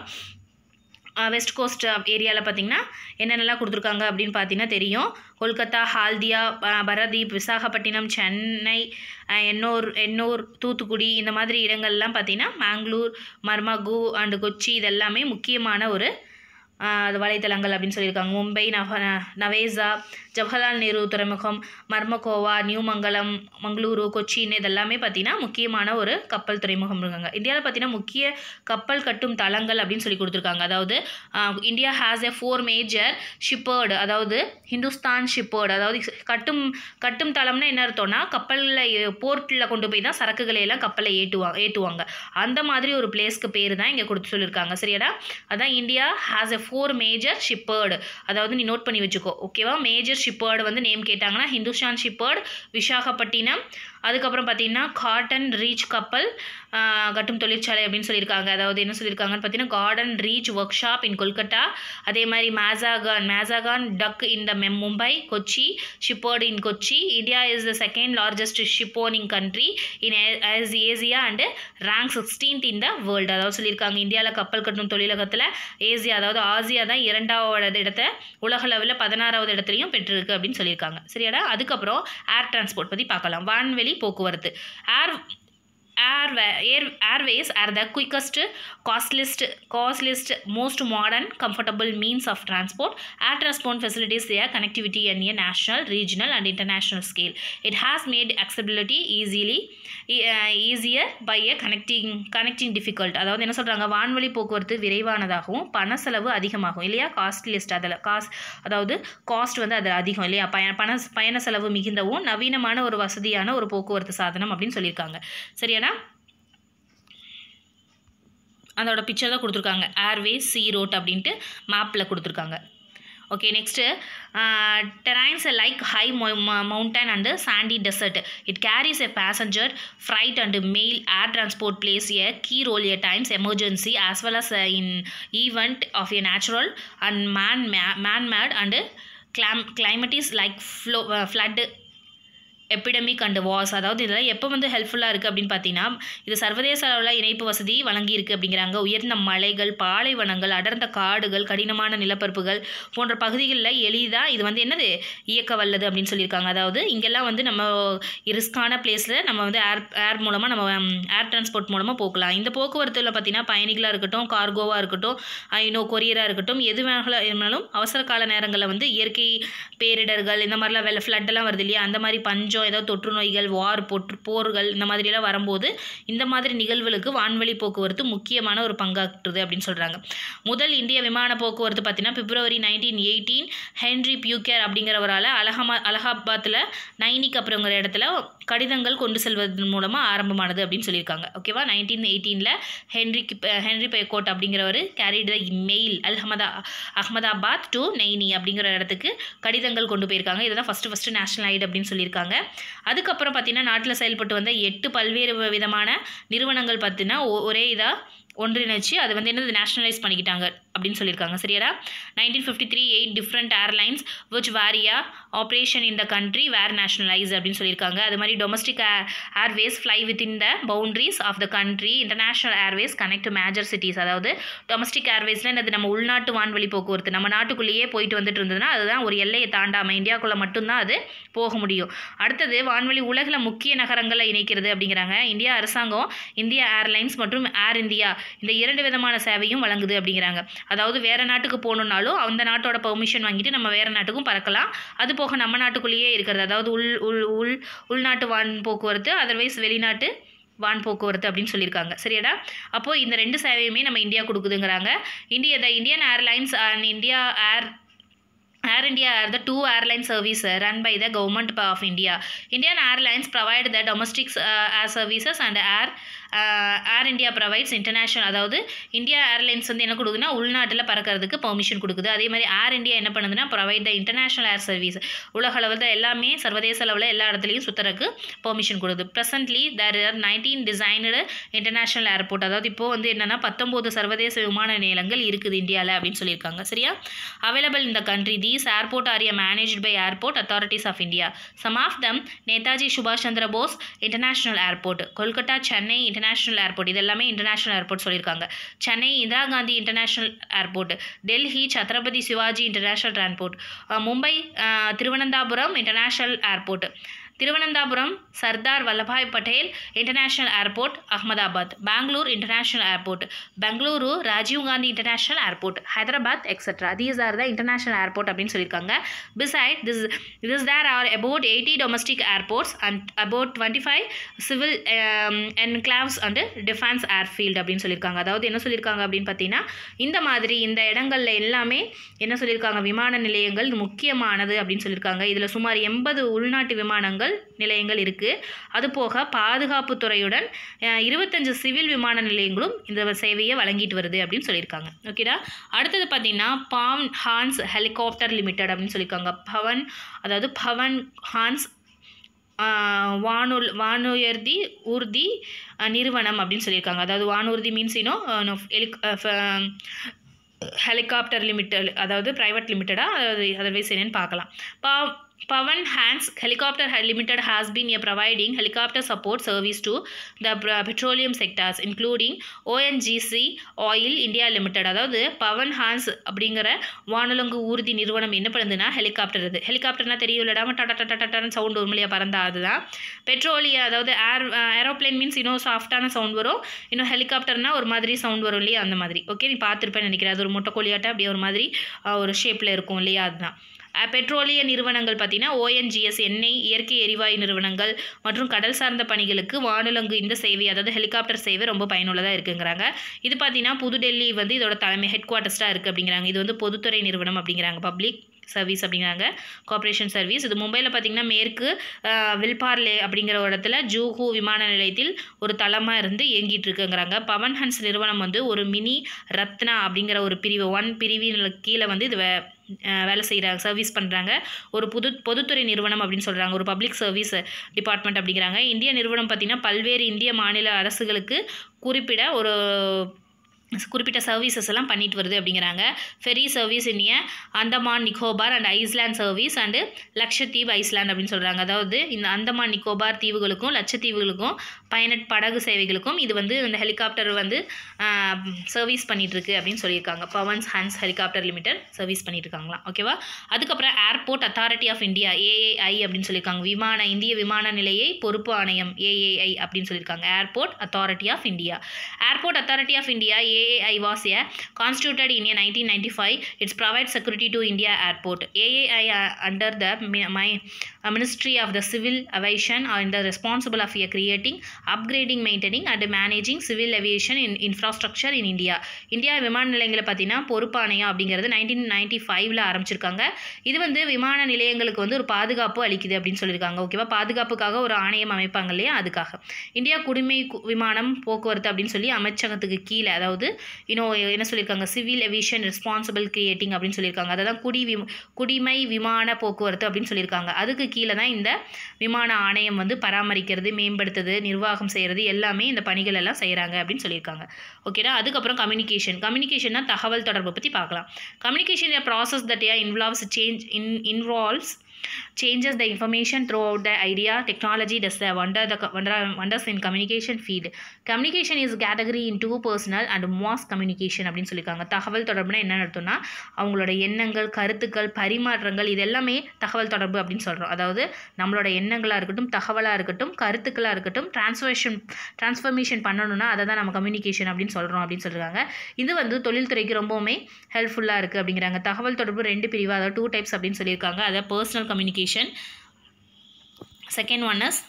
வெஸ்ட் கோஸ்ட் ஏரியாவில் பார்த்தீங்கன்னா என்னென்னலாம் கொடுத்துருக்காங்க அப்படின்னு பார்த்தீங்கன்னா தெரியும் கொல்கத்தா ஹால்தியா பரதீப் விசாகப்பட்டினம் சென்னை எண்ணூர் எண்ணூர் தூத்துக்குடி இந்த மாதிரி இடங்கள்லாம் பார்த்தீங்கன்னா மேங்களூர் மர்மகு அண்டு கொச்சி இதெல்லாமே முக்கியமான ஒரு அது வலைத்தளங்கள் அப்படின்னு சொல்லியிருக்காங்க மும்பை நவ நவேசா ஜவஹர்லால் நேரு துறைமுகம் மர்மகோவா நியூமங்கலம் மங்களூரு கொச்சின் இதெல்லாமே பார்த்திங்கன்னா முக்கியமான ஒரு கப்பல் துறைமுகம் இருக்காங்க இந்தியாவில் பார்த்திங்கன்னா முக்கிய கப்பல் கட்டும் தளங்கள் அப்படின்னு சொல்லி கொடுத்துருக்காங்க அதாவது India has a four major shipyard அதாவது ஹிந்துஸ்தான் ஷிப்பர்டு அதாவது கட்டும் கட்டும் தளம்னா என்ன அர்த்தம்னா கப்பலில் போர்ட்டில் கொண்டு போய் தான் சரக்குகளை எல்லாம் கப்பலில் ஏற்றுவாங்க ஏற்றுவாங்க அந்த மாதிரி ஒரு பிளேஸ்க்கு பேர் தான் இங்கே கொடுத்து சொல்லியிருக்காங்க சரியாடா அதான் India has a four major shipyard அதாவது நீ நோட் பண்ணி வச்சுக்கோ ஓகேவா மேஜர் ஷிப்பர்டு வந்து நேம் கேட்டாங்கன்னா ஹிந்துஸ்தான் ஷிப்பர்டு விசாகப்பட்டினம் அதுக்கப்புறம் பார்த்தீங்கன்னா காட்டன் ரீச் கப்பல் கட்டும் தொழிற்சாலை அப்படின்னு சொல்லியிருக்காங்க அதாவது என்ன சொல்லியிருக்காங்கன்னு பார்த்தீங்கன்னா garden reach workshop in Kolkata அதே மாதிரி Mazagon Mazagon dock in the மெம் Mumbai Kochi shipyard in Kochi India is the second largest ship owning country in Asia and rank sixteenth in the world அதாவது சொல்லியிருக்காங்க இந்தியாவில் கப்பல் கட்டும் தொழிலகத்தில் ஏசியா அதாவது ஆசியா தான் இரண்டாவது இடத்த உலகளவில் பதினாறாவது இடத்துலையும் பெற்றிருக்கு அப்படின்னு சொல்லியிருக்காங்க சரியாடா அதுக்கப்புறம் ஏர் டிரான்ஸ்போர்ட் பற்றி பார்க்கலாம் வான்வெளி போக்குவரத்து ஏர் air, air airways are the quickest costliest costliest most modern comfortable means of transport air transport facilitates their connectivity on a national regional and international scale it has made accessibility easily e- uh, easier by a connecting connecting difficult அதாவது என்ன சொல்கிறாங்க வான்வழி போக்குவரத்து விரைவானதாகவும் பண செலவு அதிகமாகும் இல்லையா costliest அதில் காஸ் அதாவது காஸ்ட் வந்து அதில் அதிகம் இல்லையா பய பண பயண செலவு மிகுந்தவும் நவீனமான ஒரு வசதியான ஒரு போக்குவரத்து சாதனம் அப்படின்னு சொல்லியிருக்காங்க சரியானா அதோட பிக்சர் தான் கொடுத்துருக்காங்க ஏர்வே சி ரோட் அப்படின்ட்டு மேப்பில் கொடுத்துருக்காங்க okay next terrains like high mountain and sandy desert it carries a passenger freight and mail air transport plays a key role at times emergency as well as uh, in event of a natural and man man-made and clam climatics like flow, uh, flood epidemic and was அதாவது இதெல்லாம் எப்போ வந்து ஹெல்ப்ஃபுல்லாக இருக்குது அப்படின்னு பார்த்தீங்கன்னா இது சர்வதேச அளவில் இணைப்பு வசதி வழங்கியிருக்கு அப்படிங்கிறாங்க உயர்ந்த மலைகள் பாலைவனங்கள் அடர்ந்த காடுகள் கடினமான நிலப்பரப்புகள் போன்ற பகுதிகளில் எளிதாக இது வந்து என்னது இயக்க வல்லது அப்படின்னு சொல்லியிருக்காங்க அதாவது இங்கெல்லாம் வந்து நம்ம ரிஸ்கான பிளேஸில் நம்ம வந்து ஏர் ஏர் மூலமாக நம்ம ஏர் டிரான்ஸ்போர்ட் மூலமாக போகலாம் இந்த போக்குவரத்தில் பார்த்தீங்கன்னா பயணிகளாக இருக்கட்டும் கார்கோவாக இருக்கட்டும் இன்னும் கொரியராக இருக்கட்டும் எது வேணாலும் அவசர கால நேரங்களில் வந்து இயற்கை பேரிடர்கள் இந்த மாதிரிலாம் வெள்ள ஃப்ளட்டெல்லாம் வருது இல்லையா அந்த மாதிரி பஞ்சம் ஏதோ தொற்று நோய்கள் வார் பொற்று போர்கள் இந்த மாதிரிலாம் வரும்போது இந்த மாதிரி நிகழ்வுகளுக்கு வான்வழி போக்குவரத்து முக்கியமான ஒரு பங்காற்றுது அப்படின்னு சொல்கிறாங்க முதல் இந்திய விமான போக்குவரத்து பார்த்தீங்கன்னா February nineteen eighteen Henry Pequet அப்படிங்கிறவரால் அலஹமா அலகாபாத்தில் நைனிக் அப்படிங்கிற இடத்துல கடிதங்கள் கொண்டு செல்வதன் மூலமாக ஆரம்பமானது அப்படின்னு சொல்லியிருக்காங்க ஓகேவா நைன்டீன் எயிட்டீனில் ஹென்ரி ஹென்ரி பேக்கோட் அப்படிங்கிறவர் கேரிட் த மெயில் அல்ஹமதா அஹமதாபாத் டு நைனி அப்படிங்கிற இடத்துக்கு கடிதங்கள் கொண்டு போயிருக்காங்க இதுதான் ஃபஸ்ட்டு ஃபஸ்ட்டு நேஷனல் ஐடு அப்படின்னு சொல்லியிருக்காங்க அதுக்கப்புறம் பார்த்தீங்கன்னா நாட்டில் செயல்பட்டு வந்த எட்டு பல்வேறு விதமான நிறுவனங்கள் பார்த்தீங்கன்னா ஒ- ஒரே இதாக ஒன்றிணைச்சு அது வந்து என்னது நேஷனலைஸ் பண்ணிக்கிட்டாங்க அப்படின்னு சொல்லியிருக்காங்க சரியாடா nineteen fifty three eight different airlines which were operation in the country were nationalise அப்படின்னு சொல்லியிருக்காங்க அது மாதிரி domestic airways fly within the boundaries of the country international airways connect major cities அதாவது டொமஸ்டிக் ஏர்வேஸில் என்னது நம்ம உள்நாட்டு வான்வழி போக்குவரத்து நம்ம நாட்டுக்குள்ளேயே போயிட்டு வந்துட்டு இருந்ததுன்னா அதுதான் ஒரு எல்லையை தாண்டாமல் இந்தியாவுக்குள்ளே மட்டும்தான் அது போக முடியும் அடுத்தது வான்வழி உலகில் முக்கிய நகரங்களை இணைக்கிறது அப்படிங்கிறாங்க இந்தியா அரசாங்கம் இந்தியா ஏர்லைன்ஸ் மற்றும் ஏர் இந்தியா இந்த இரண்டு விதமான சேவையும் வழங்குது அப்படிங்கிறாங்க அதாவது வேறு நாட்டுக்கு போகணுன்னாலும் அந்த நாட்டோட பெர்மிஷன் வாங்கிட்டு நம்ம வேறு நாட்டுக்கும் பறக்கலாம் அது போக நம்ம நாட்டுக்குள்ளேயே இருக்கிறது அதாவது உள் உள் உள் உள்நாட்டு வான் போக்குவரத்து அதர்வைஸ் வெளிநாட்டு வான் போக்குவரத்து அப்படின்னு சொல்லியிருக்காங்க சரியாடா அப்போது இந்த ரெண்டு சேவையுமே நம்ம இந்தியா கொடுக்குதுங்கிறாங்க India the Indian airlines and India air Air India are the two airline service uh, run by the government of India. Indian Airlines provide the domestic uh, air services and Air uh, Air India provides international அதாவது India airlines வந்து என்ன கொடுக்குதுன்னா உள்நாட்டில் பறக்கிறதுக்கு permission கொடுக்குது அதே மாதிரி ஏர் India என்ன பண்ணுதுன்னா provide the international air service உலக அளவில் எல்லாமே சர்வதேச அளவில் எல்லா இடத்துலையும் சுற்றுறதுக்கு பெர்மிஷன் கொடுக்குது presently there are nineteen designated international airport அதாவது இப்போ வந்து என்னென்னா பத்தொம்போது சர்வதேச விமான நிலையங்கள் இருக்குது இந்தியாவில் அப்படின்னு சொல்லியிருக்காங்க சரியா அவைலபிள் இந்த country these airport are managed by airport authorities of India some of them Netaji சுபாஷ் Chandra Bose international airport Kolkata Chennai international airport இது எல்லாமே இன்டர்நேஷனல் ஏர்போர்ட் சொல்லியிருக்காங்க Chennai Indira Gandhi international airport Delhi Chhatrapati Shivaji international airport Mumbai ah, Thiruvananthapuram international airport Thiruvananthapuram Sardar Vallabhbhai Patel international airport Ahmedabad Bangalore international airport Bengaluru Rajiv Gandhi international airport Hyderabad et cetera these are the international airport அப்படின்னு சொல்லியிருக்காங்க beside this this there are about eighty domestic airports and about twenty five civil enclaves and defence airfield அப்படின்னு சொல்லியிருக்காங்க அதாவது என்ன சொல்லியிருக்காங்க அப்படின்னு பார்த்தீங்கன்னா இந்த மாதிரி இந்த இடங்கள்ல எல்லாமே என்ன சொல்லியிருக்காங்க விமான நிலையங்கள் இது முக்கியமானது அப்படின்னு சொல்லியிருக்காங்க இதில் சுமார் எண்பது உள்நாட்டு விமானங்கள் நிலையங்கள் இருக்குது அது போக பாதுகாப்பு துறையுடன் அஹ், இருபத்தஞ்சு சிவில் விமான நிலையங்களும் இந்த சேவையை வழங்கிட்டு வருது அப்படின்னு சொல்லியிருக்காங்க ஓகேடா அடுத்தது பார்த்தீங்கன்னா பாவன் ஹான்ஸ் ஹெலிகாப்டர் லிமிடெட் அப்படின்னு சொல்லியிருக்காங்க பவன் அதாவது பவன் ஹான்ஸ் ஆஹ் வானுல் வானுயர்தி ஊர்தி அஹ் நிறுவனம் அப்படின்னு சொல்லியிருக்காங்க அதாவது வானூர்தி மீன்ஸ் இன்னும் ஹெலிகாப்டர் லிமிட்டட் அதாவது ப்ரைவேட் லிமிட்டடாக அதாவது அதர்வைஸ் என்னன்னு பார்க்கலாம் பா Pawan Hans Helicopter Limited has been a providing helicopter support service to the pr- petroleum sectors including ONGC Oil India Limited அதாவது பவன் ஹான்ஸ் அப்படிங்கிற வானொலங்கு ஊர்தி நிறுவனம் என்ன பண்ணுதுன்னா ஹெலிகாப்டர் இது ஹெலிகாப்டர்னா தெரியும் இல்லடாம டட டட டன்னு சவுண்ட் வரும் இல்லையா பறந்தா அதுதான் பெட்ரோலிய அதாவது ஏர் ஏரோப்ளேன் மீன்ஸ் இன்னும் சாஃப்டான சவுண்ட் வரும் இன்னும் ஹெலிகாப்டர்னா ஒரு மாதிரி சவுண்ட் வரும் இல்லையா அந்த மாதிரி ஓகே நீ பார்த்துருப்பேன்னு நினைக்கிறேன் அது ஒரு முட்டைக்கோழியாட்டம் அப்படியே ஒரு மாதிரி அஹ், ஒரு ஷேப்பில் இருக்கும் இல்லையா அதுதான் அஹ் பெட்ரோலிய நிறுவனங்கள் பார்த்தீங்கன்னா ஓஎன்ஜிஎஸ் எண்ணெய் இயற்கை எரிவாயு நிறுவனங்கள் மற்றும் கடல் சார்ந்த பணிகளுக்கு வானொலங்கு இந்த சேவை அதாவது ஹெலிகாப்டர் சேவை ரொம்ப பயனுள்ளதாக இருக்குங்கிறாங்க இது பார்த்தீங்கன்னா புதுடெல்லி வந்து இதோட தலைமை ஹெட் குவார்ட்டர்ஸாக இருக்குது அப்படிங்கிறாங்க இது வந்து பொதுத்துறை நிறுவனம் அப்படிங்கிறாங்க பப்ளிக் சர்வீஸ் அப்படிங்கிறாங்க கார்ப்பரேஷன் சர்வீஸ் இது மும்பையில் பார்த்தீங்கன்னா மேற்கு அஹ், வில்பார்லே அப்படிங்கிற ஒரு இடத்துல ஜூஹூ விமான நிலையத்தில் ஒரு தளமாக இருந்து இயங்கிட்டு இருக்குங்கிறாங்க பவன் ஹன்ஸ் நிறுவனம் வந்து ஒரு மினி ரத்னா அப்படிங்கிற ஒரு பிரிவு ஒன் பிரிவின் கீழே வந்து இது வே- அஹ் வேலை செய்கிறாங்க சர்வீஸ் பண்ணுறாங்க ஒரு புது பொதுத்துறை நிறுவனம் அப்படின்னு சொல்கிறாங்க ஒரு பப்ளிக் சர்வீஸ் டிபார்ட்மெண்ட் அப்படிங்கிறாங்க இந்திய நிறுவனம் பார்த்திங்கன்னா பல்வேறு இந்திய மாநில அரசுகளுக்கு குறிப்பிட ஒரு குறிப்பிட்ட சர்வீசஸ் எல்லாம் பண்ணிட்டு வருது அப்படிங்கிறாங்க ஃபெரி சர்வீஸ் இனிய Andaman Nicobar and island service and Lakshadweep island அப்படின்னு சொல்கிறாங்க அதாவது இந்த அந்தமான் நிக்கோபார் தீவுகளுக்கும் லட்சத்தீவுகளுக்கும் பயணட் படகு சேவைகளுக்கும் இது வந்து இந்த ஹெலிகாப்டர் வந்து சர்வீஸ் பண்ணிட்டு இருக்கு அப்படின்னு சொல்லியிருக்காங்க Pawan Hans helicopter limited service பண்ணிட்டு இருக்காங்களாம் ஓகேவா அதுக்கப்புறம் airport authority of India AAI அப்படின்னு சொல்லியிருக்காங்க விமான இந்திய விமான நிலையை பொறுப்பு ஆணையம் ஏஏஐ அப்படின்னு சொல்லியிருக்காங்க airport authority of India airport authority of India AAI was a constituted in nineteen ninety five it's provide security to India airport AAI under the my ministry of the civil aviation and the responsible of a creating upgrading maintaining and managing civil aviation in infrastructure in India India விமான நிலையங்களை பார்த்தீங்கன்னா பொறுப்பாணையம் அப்படிங்கிறது nineteen ninety ஃபைவ்ல ஆரம்பிச்சிருக்காங்க இது வந்து விமான நிலையங்களுக்கு வந்து ஒரு பாதுகாப்பு அளிக்குது அப்படின்னு சொல்லியிருக்காங்க ஓகேவா பாதுகாப்புக்காக ஒரு ஆணையம் அமைப்பாங்க இல்லையா அதுக்காக இந்தியா குடிமை கு- விமானம் போக்குவரத்து அப்படின்னு சொல்லி அமைச்சகத்துக்கு கீழே அதாவது இன்னும் என்ன சொல்லியிருக்காங்க சிவில் எவிஷன் ரெஸ்பான்சிபிள் கிரியேட்டிங் அப்படின்னு சொல்லியிருக்காங்க அதான் குடி விம் குடிமை விமான போக்குவரத்து அப்படின்னு சொல்லியிருக்காங்க அதுக்கு கீழே தான் இந்த விமான ஆணையம் வந்து பராமரிக்கிறது மேம்படுத்துறது நிர்வாகம் செய்கிறது எல்லாமே இந்த பணிகள் எல்லாம் செய்கிறாங்க அப்படின்னு சொல்லியிருக்காங்க ஓகேடா அதுக்கப்புறம் கம்யூனிகேஷன் கம்யூனிகேஷன்னா தகவல் தொடர்பு பற்றி பார்க்கலாம் communication process that involves change in involves changes the information throughout the idea technology does the wonder the co- wonder wonders in communication field communication is category into personal and mass communication அப்படின்னு சொல்லியிருக்காங்க தகவல் தொடர்புனா என்ன அர்த்தம்னா அவங்களோட எண்ணங்கள் கருத்துக்கள் பரிமாற்றங்கள் இது எல்லாமே தகவல் தொடர்பு அப்படின்னு சொல்கிறோம் அதாவது நம்மளோட எண்ணங்களாக இருக்கட்டும் தகவலாக இருக்கட்டும் கருத்துக்களாக இருக்கட்டும் டிரான்ஸ்ஃபர்ஷன் டிரான்ஸ்ஃபர்மேஷன் பண்ணணும்னா அதை தான் நம்ம கம்யூனிகேஷன் அப்படின்னு சொல்கிறோம் அப்படின்னு சொல்கிறாங்க இது வந்து தொழில்துறைக்கு ரொம்பவுமே ஹெல்ப்ஃபுல்லாக இருக்குது அப்படிங்கிறாங்க தகவல் தொடர்பு ரெண்டு பிரிவு அதாவது டூ டைப்ஸ் அப்படின்னு சொல்லியிருக்காங்க அதாவது personal communication second one is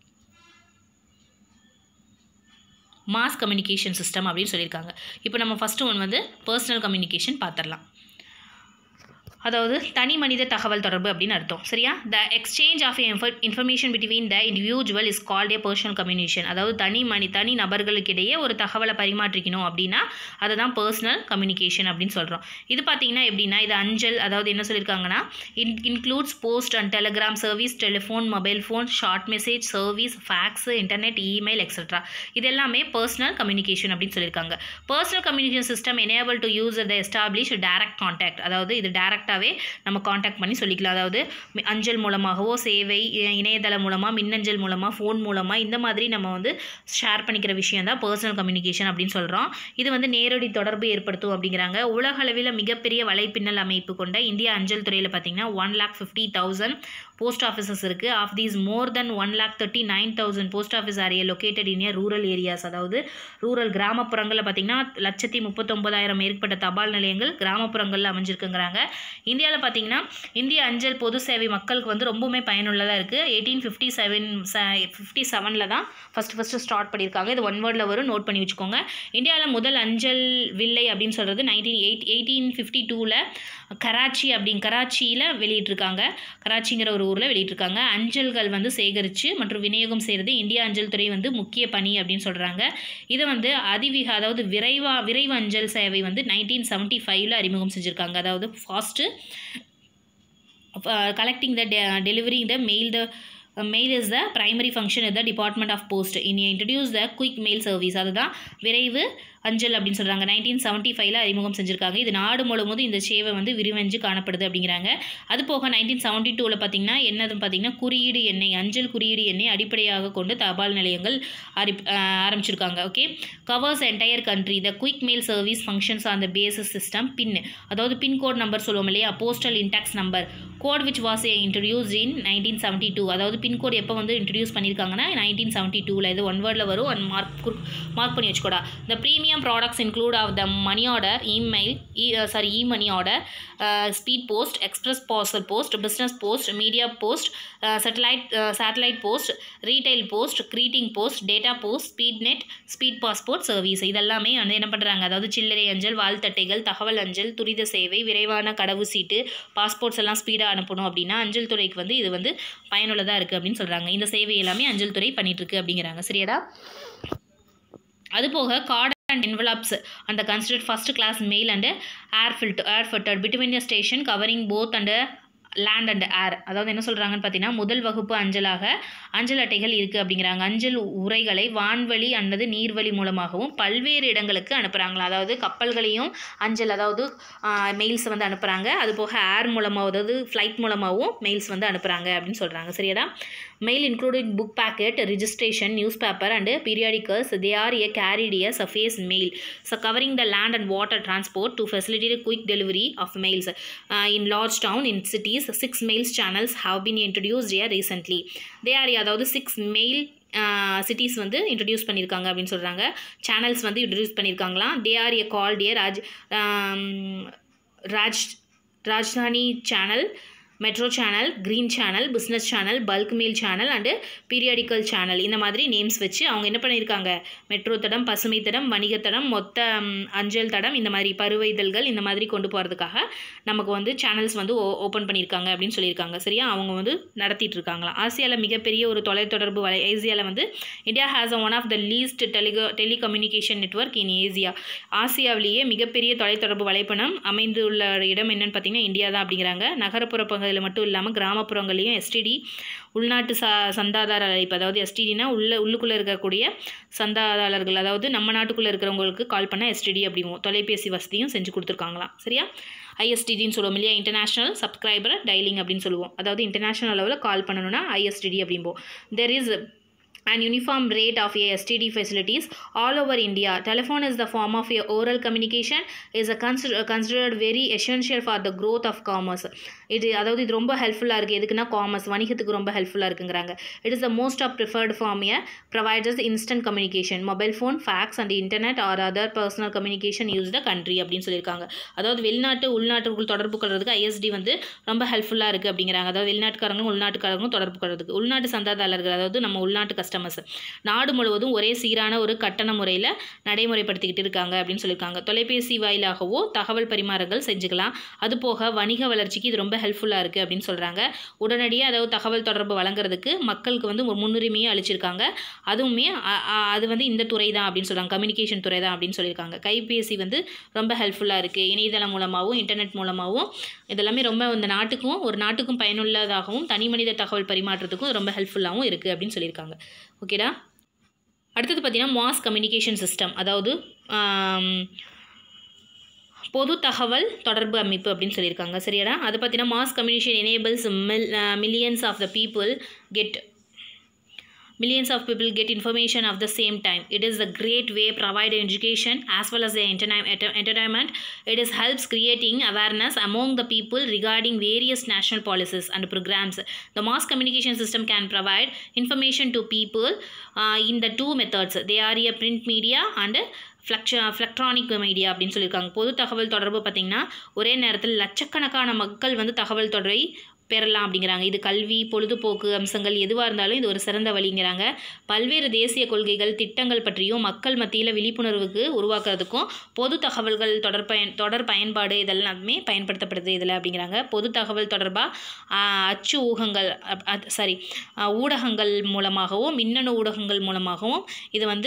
mass communication system அப்படின்னு சொல்லியிருக்காங்க இப்போ நம்ம ஃபஸ்ட்டு ஒன் வந்து பர்சனல் கம்யூனிகேஷன் பார்த்துடலாம் அதாவது தனி மனித தகவல் தொடர்பு அப்படின்னு அர்த்தம் சரியா the exchange of information between the individual is called a personal communication அதாவது தனி மனி தனி நபர்களுக்கிடையே ஒரு தகவலை பரிமாற்றிக்கணும் அப்படின்னா அதை தான் பர்சனல் கம்யூனிகேஷன் அப்படின்னு சொல்கிறோம் இது பார்த்தீங்கன்னா எப்படின்னா இது அஞ்சல் அதாவது என்ன சொல்லியிருக்காங்கன்னா in includes post and telegram service telephone mobile phone short message service fax internet email etcetera இது எல்லாமே பர்சனல் கம்யூனிகேஷன் அப்படின்னு சொல்லியிருக்காங்க personal communication system enable to use the establish direct contact அதாவது இது டேரெக்டாகவே நம்ம காண்டாக்ட் பண்ணி சொல்லிக்கலாம் அதாவது மி- அஞ்சல் மூலமாகவோ சேவை இ- இணையதளம் மூலமாக மின்னஞ்சல் மூலமாக ஃபோன் மூலமாக இந்த மாதிரி நம்ம வந்து ஷேர் பண்ணிக்கிற விஷயம் தான் பர்சனல் கம்யூனிகேஷன் அப்படின்னு சொல்கிறோம் இது வந்து நேரடி தொடர்பு ஏற்படுத்தும் அப்படிங்கிறாங்க உலக அளவில் மிகப்பெரிய வலைப்பின்னல் அமைப்பு கொண்ட இந்திய அஞ்சல் துறையில் பார்த்தீங்கன்னா one lakh fifty thousand post offices இருக்குது of these more than one lakh thirty nine thousand post office are located in rural areas அதாவது ரூரல் கிராமப்புறங்களில் பார்த்தீங்கன்னா லட்சத்தி முப்பத்தொம்பதாயிரம் மேற்பட்ட தபால் நிலையங்கள் கிராமப்புறங்களில் அமைஞ்சிருக்குங்கிறாங்க இந்தியாவில் பார்த்தீங்கன்னா இந்திய அஞ்சல் பொது சேவை மக்களுக்கு வந்து ரொம்பவுமே பயனுள்ளதாக இருக்குது எயிட்டீன் ஃபிஃப்டி செவன் ஃபிஃப்டி செவனில் தான் ஃபஸ்ட்டு ஃபஸ்ட்டு ஸ்டார்ட் பண்ணியிருக்காங்க இது ஒன் வேர்டில் வரும் நோட் பண்ணி வச்சுக்கோங்க இந்தியாவில் முதல் அஞ்சல் வில்லை அப்படின்னு சொல்கிறது நைன்டீன் எயிட் எயிட்டீன் ஃபிஃப்டி டூவில் கராச்சி அப்படிங்க கராச்சியில் வெளியிட்டிருக்காங்க கராச்சிங்கிற ஒரு ஊரில் வெளியிட்டிருக்காங்க அஞ்சல்கள் வந்து சேகரித்து மற்றும் விநியோகம் செய்கிறது இந்திய அஞ்சல் துறை வந்து முக்கிய பணி அப்படின்னு சொல்கிறாங்க இதை வந்து அதிவிக அதாவது விரைவா விரைவு அஞ்சல் சேவை வந்து நைன்டீன் செவன்ட்டி ஃபைவ்ல அறிமுகம் செஞ்சுருக்காங்க அதாவது fast collecting the delivery the mail the Uh, mail is the primary function at the department of post in introduce the quick mail service அதுதான் விரைவு அஞ்சல் அப்படின்னு சொல்கிறாங்க நைன்டீன் செவன்ட்டி ஃபைவ்ல அறிமுகம் செஞ்சுருக்காங்க இது நாடு முழுவதும் இந்த சேவை வந்து விரிவஞ்சு காணப்படுது அப்படிங்கிறாங்க அது போக நைன்டீன் செவன்ட்டி டூவில் பார்த்தீங்கன்னா என்னதுன்னு பார்த்தீங்கன்னா குறியீடு எண்ணெய் அஞ்சல் குறியீடு எண்ணெய் அடிப்படையாக கொண்டு தபால் நிலையங்கள் அறி அஹ் ஆரம்பிச்சிருக்காங்க okay covers entire country the quick mail service functions on the basis system PIN அதாவது பின்கோட் நம்பர் சொல்லுவோம் இல்லையா postal index number code which was introduce in nineteen seventy two அதாவது பின்கோட் எப்போ வந்து இன்ட்ரடியூஸ் பண்ணியிருக்காங்கன்னா நைன்டீன் செவன்ட்டி டூவில் இது one வேர்டில் வரும் ஒன் மார்க் மார்க் பண்ணி வச்சுக்கோடா the premium products include of the money order email sorry e money order speed post express parcel post business post media post satellite satellite post retail post greeting post data post speed net speed passport service இதெல்லாமே வந்து என்ன பண்ணுறாங்க அதாவது சில்லறை அஞ்சல் வாழ்த்தட்டைகள் தகவல் அஞ்சல் துரித சேவை விரைவான கடவு சீட்டு பாஸ்போர்ட்ஸ் எல்லாம் ஸ்பீடாக அனுப்பணும் அப்படின்னா அஞ்சல் துறைக்கு வந்து இது வந்து பயனுள்ளதாக இருக்குது அப்படின்னு சொல்கிறாங்க இந்த சேவை எல்லாமே அஞ்சல் துறை பண்ணிட்டு இருக்கு அப்படிங்கிறாங்க சரியாடா அது போக கார்டு அண்ட் என்வலப்ஸ் அந்த considered first class mail and air ஃபில்ட் air filter between the station covering both and land and air அதாவது என்ன சொல்கிறாங்கன்னு பார்த்தீங்கன்னா முதல் வகுப்பு அஞ்சலாக அஞ்சல் அட்டைகள் இருக்குது அப்படிங்கிறாங்க அஞ்சல் உரைகளை வான்வழி அல்லது நீர்வழி மூலமாகவும் பல்வேறு இடங்களுக்கு அனுப்புகிறாங்களா அதாவது கப்பல்களையும் அஞ்சல் அதாவது மெயில்ஸ் வந்து அனுப்புகிறாங்க அது போக ஏர் மூலமாக அதாவது ஃப்ளைட் மூலமாகவும் மெயில்ஸ் வந்து அனுப்புகிறாங்க அப்படின்னு சொல்கிறாங்க சரியாடா mail including book packet registration newspaper and periodicals they are a carried a surface mail so covering the land and water transport to facilitate quick delivery of mails in large town in cities six mails channels have been introduced a recently they are அதாவது six mail cities வந்து introduce பண்ணியிருக்காங்க அப்படின்னு சொல்கிறாங்க channels வந்து introduce பண்ணியிருக்காங்களாம் they are a called a Raj Raj Rajdhani channel metro channel green channel business channel bulk mail channel and periodical channel இந்த மாதிரி names வச்சு அவங்க என்ன பண்ணியிருக்காங்க மெட்ரோ தடம் பசுமை தடம் வணிக தடம் மொத்த ம், அஞ்சல் தடம் இந்த மாதிரி பருவ இதழ்கள் இந்த மாதிரி கொண்டு போகிறதுக்காக நமக்கு வந்து சேனல்ஸ் வந்து ஓப்பன் பண்ணியிருக்காங்க அப்படின்னு சொல்லியிருக்காங்க சரியா அவங்க வந்து நடத்திட்டு இருக்காங்களாம் ஆசியாவில் மிகப்பெரிய ஒரு தொலைத்தொடர்பு வலை ஏசியாவில் வந்து India has one of the least telco telecommunication network in Asia ஆசியாவிலேயே மிகப்பெரிய தொலைத்தொடர்பு வலைப்பணம் அமைந்துள்ள இடம் என்னன்னு பார்த்தீங்கன்னா இந்தியா தான் அப்படிங்கிறாங்க நகரப்புற பகுதியில் மட்டும் இல்லாமல் கிராமப்புறங்களையும் எஸ்டிடி உள்நாட்டு ச சந்தாதாரர் அழைப்பு அதாவது எஸ்டிடினா உள்ள உள்ளுக்குள்ளே இருக்கக்கூடிய சந்தாதாரர்கள் அதாவது நம்ம நாட்டுக்குள்ளே இருக்கிறவங்களுக்கு கால் பண்ணால் எஸ்டிடி அப்படிங்குவோம் தொலைபேசி வசதியும் செஞ்சு கொடுத்துருக்காங்களாம் சரியா ஐஎஸ்டிடின்னு சொல்லுவோம் இல்லையா இன்டர்நேஷ்னல் சப்ஸ்கிரைபர் டைலிங் அப்படின்னு சொல்லுவோம் அதாவது இன்டர்நேஷ்னல் லெவலில் கால் பண்ணணும்னா ஐஎஸ்டிடி அப்படிம்போம் there is and uniform rate of a STD facilities all over India. Telephone is the form of a oral communication is a consider, considered very essential for the growth of commerce. இது அதாவது இது ரொம்ப ஹெல்ப்ஃபுல்லாக இருக்குது எதுக்குன்னா commerce வணிகத்துக்கு ரொம்ப ஹெல்ப்ஃபுல்லாக இருக்குங்கிறாங்க it is the most of preferred form a providers instant communication mobile phone fax and internet are other personal communication use the country அப்படின்னு சொல்லியிருக்காங்க அதாவது வெளிநாட்டு உள்நாட்டுக்குள் தொடர்பு கொள்றதுக்கு ஐஎஸ்டி வந்து ரொம்ப ஹெல்ப்ஃபுல்லாக இருக்குது அப்படிங்கிறாங்க அதாவது வெளிநாட்டுக்காரங்களும் உள்நாட்டுக்காரங்களும் தொடர்பு கொள்றதுக்கு உள்நாட்டு சந்தாதாரர்கள் அதாவது நம்ம உள்நாட்டு கஸ்டமர்ஸ் நாடு முழுவதும் ஒரே சீரான ஒரு கட்டண முறையில் நடைமுறைப்படுத்திக்கிட்டு இருக்காங்க அப்படின்னு சொல்லியிருக்காங்க தொலைபேசி வாயிலாகவோ தகவல் பரிமாறங்கள் செஞ்சுக்கலாம் அது போக வணிக வளர்ச்சிக்கு இது ரொம்ப ஹெல்ப்ஃபுல்லாக இருக்குது அப்படின்னு சொல்கிறாங்க உடனடியாக அதாவது தகவல் தொடர்பு வழங்குறதுக்கு மக்களுக்கு வந்து ஒரு முன்னுரிமையை அளிச்சிருக்காங்க அதுவுமே அ- அ- அது வந்து இந்த துறை தான் அப்படின்னு சொல்கிறாங்க கம்யூனிகேஷன் துறை தான் அப்படின்னு சொல்லியிருக்காங்க கைபேசி வந்து ரொம்ப ஹெல்ப்ஃபுல்லாக இருக்குது இணையதளம் மூலமாகவும் இன்டர்நெட் மூலமாகவும் இதெல்லாமே ரொம்ப இந்த நாட்டுக்கும் ஒரு நாட்டுக்கும் பயனுள்ளதாகவும் தனி மனித தகவல் பரிமாற்றத்துக்கும் ரொம்ப ஹெல்ப்ஃபுல்லாகவும் இருக்குது அப்படின்னு சொல்லியிருக்காங்க ஓகேடா அடுத்தது பார்த்தீங்கன்னா மாஸ் கம்யூனிகேஷன் சிஸ்டம் அதாவது ஆம், பொது தகவல் தொடர்பு அமைப்பு அப்படின்னு சொல்லியிருக்காங்க சரியாடா அது பார்த்தீங்கன்னா mass communication enables mil millions of the people get millions of people get information of the same time it is a great way provide education as well as the entertain- enter- entertainment it is helps creating awareness among the people regarding various national policies and programs the mass communication system can provide information to people uh, in the two methods they are a print media and ஃப்ளக்ஷ electronic media அப்படின்னு சொல்லியிருக்காங்க பொது தகவல் தொடர்பு பார்த்திங்கன்னா ஒரே நேரத்தில் லட்சக்கணக்கான மக்கள் வந்து தகவல் தொடரை பெறலாம் அப்படிங்கிறாங்க இது கல்வி பொழுதுபோக்கு அம்சங்கள் எதுவாக இருந்தாலும் இது ஒரு சிறந்த வழிங்கிறாங்க பல்வேறு தேசிய கொள்கைகள் திட்டங்கள் பற்றியும் மக்கள் மத்தியில் விழிப்புணர்வுக்கு உருவாக்குறதுக்கும் பொது தகவல்கள் தொடர் பயன் தொடர் பயன்பாடு இதெல்லாமே பயன்படுத்தப்படுது இதில் அப்படிங்கிறாங்க பொது தகவல் தொடர்பாக அச்சு ஊகங்கள் சாரி ஊடகங்கள் மூலமாகவும் மின்னணு ஊடகங்கள் மூலமாகவும் இது வந்து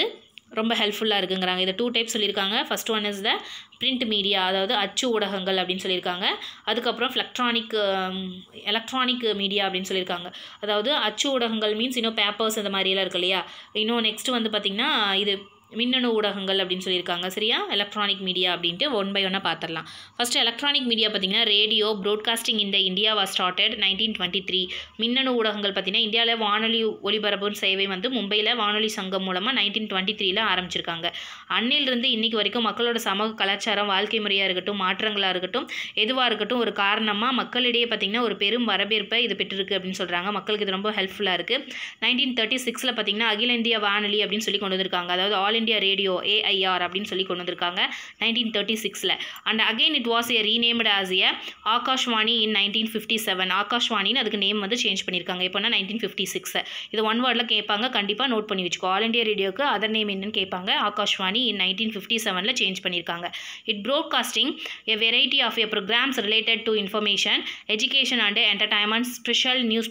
ரொம்ப ஹெல்ப்ஃபுல்லாக இருக்குங்கிறாங்க இதை டூ டைப் சொல்லியிருக்காங்க first one is the print media அதாவது அச்சு ஊடகங்கள் அப்படின்னு சொல்லியிருக்காங்க அதுக்கப்புறம் எலக்ட்ரானிக் எலக்ட்ரானிக் மீடியா அப்படின்னு சொல்லியிருக்காங்க அதாவது அச்சு ஊடகங்கள் மீன்ஸ் இன்னும் பேப்பர்ஸ் அந்த மாதிரியெல்லாம் இருக்கு இல்லையா இன்னும் நெக்ஸ்ட் வந்து பார்த்திங்கன்னா இது மின்னணு ஊடகங்கள் அப்படின்னு சொல்லியிருக்காங்க சரியா எலக்ட்ரானிக் மீடியா அப்படின்ட்டு ஒன் பை ஒன்னாக பார்த்துடலாம் ஃபஸ்ட்டு எலக்ட்ரானிக் மீடியா பார்த்தீங்கன்னா ரேடியோ ப்ராட்காஸ்டிங் இந்த India was started nineteen twenty three மின்னணு ஊடகங்கள் பார்த்தீங்கன்னா இந்தியாவில் வானொலி ஒலிபரப்பு சேவை வந்து மும்பையில் வானொலி சங்கம் மூலமாக நைன்டீன் டுவெண்ட்டி த்ரீல ஆரம்பிச்சிருக்காங்க அன்னிலிருந்து இன்னைக்கு வரைக்கும் மக்களோட சமூக கலாச்சாரம் வாழ்க்கை முறையாக இருக்கட்டும் மாற்றங்களாக இருக்கட்டும் எதுவாக இருக்கட்டும் ஒரு காரணமாக மக்களிடையே பார்த்திங்கன்னா ஒரு பெரும் வரவேற்பை இது பெற்றிருக்கு அப்படின்னு சொல்கிறாங்க மக்களுக்கு இது ரொம்ப ஹெல்ப்ஃபுல்லாக இருக்குது நைன்டீன் தேர்ட்டி சிக்ஸில் பார்த்திங்கன்னா அகில இந்திய வானொலி அப்படின்னு சொல்லி கொண்டு வந்திருக்காங்க அதாவது ஆல் இந்தியா ரேடியோ ஏஐஆர் அப்படின்னு சொல்லி கொண்டு வந்திருக்காங்க நைன்டீன் தேர்ட்டி சிக்ஸில் and again it was a renamed as a Akashvani in nineteen fifty seven ஆகாஷ்வாணின்னு அதுக்கு நேம் வந்து சேஞ்ச் பண்ணியிருக்காங்க எப்போனா நைன்டீன் ஃபிஃப்டி சிக்ஸ் இது ஒன் வேர்டில் கேட்பாங்க கண்டிப்பாக நோட் பண்ணி வச்சுக்கோ ஆல் இந்தியா ரேடியோக்கு அதர் நேம் என்னன்னு கேட்பாங்க ஆகாஷ்வாணி இன் நைன்டீன் ஃபிஃப்டி செவனில் சேஞ்ச் பண்ணியிருக்காங்க it broadcasting a variety of a programmes related to information education and entertainment special news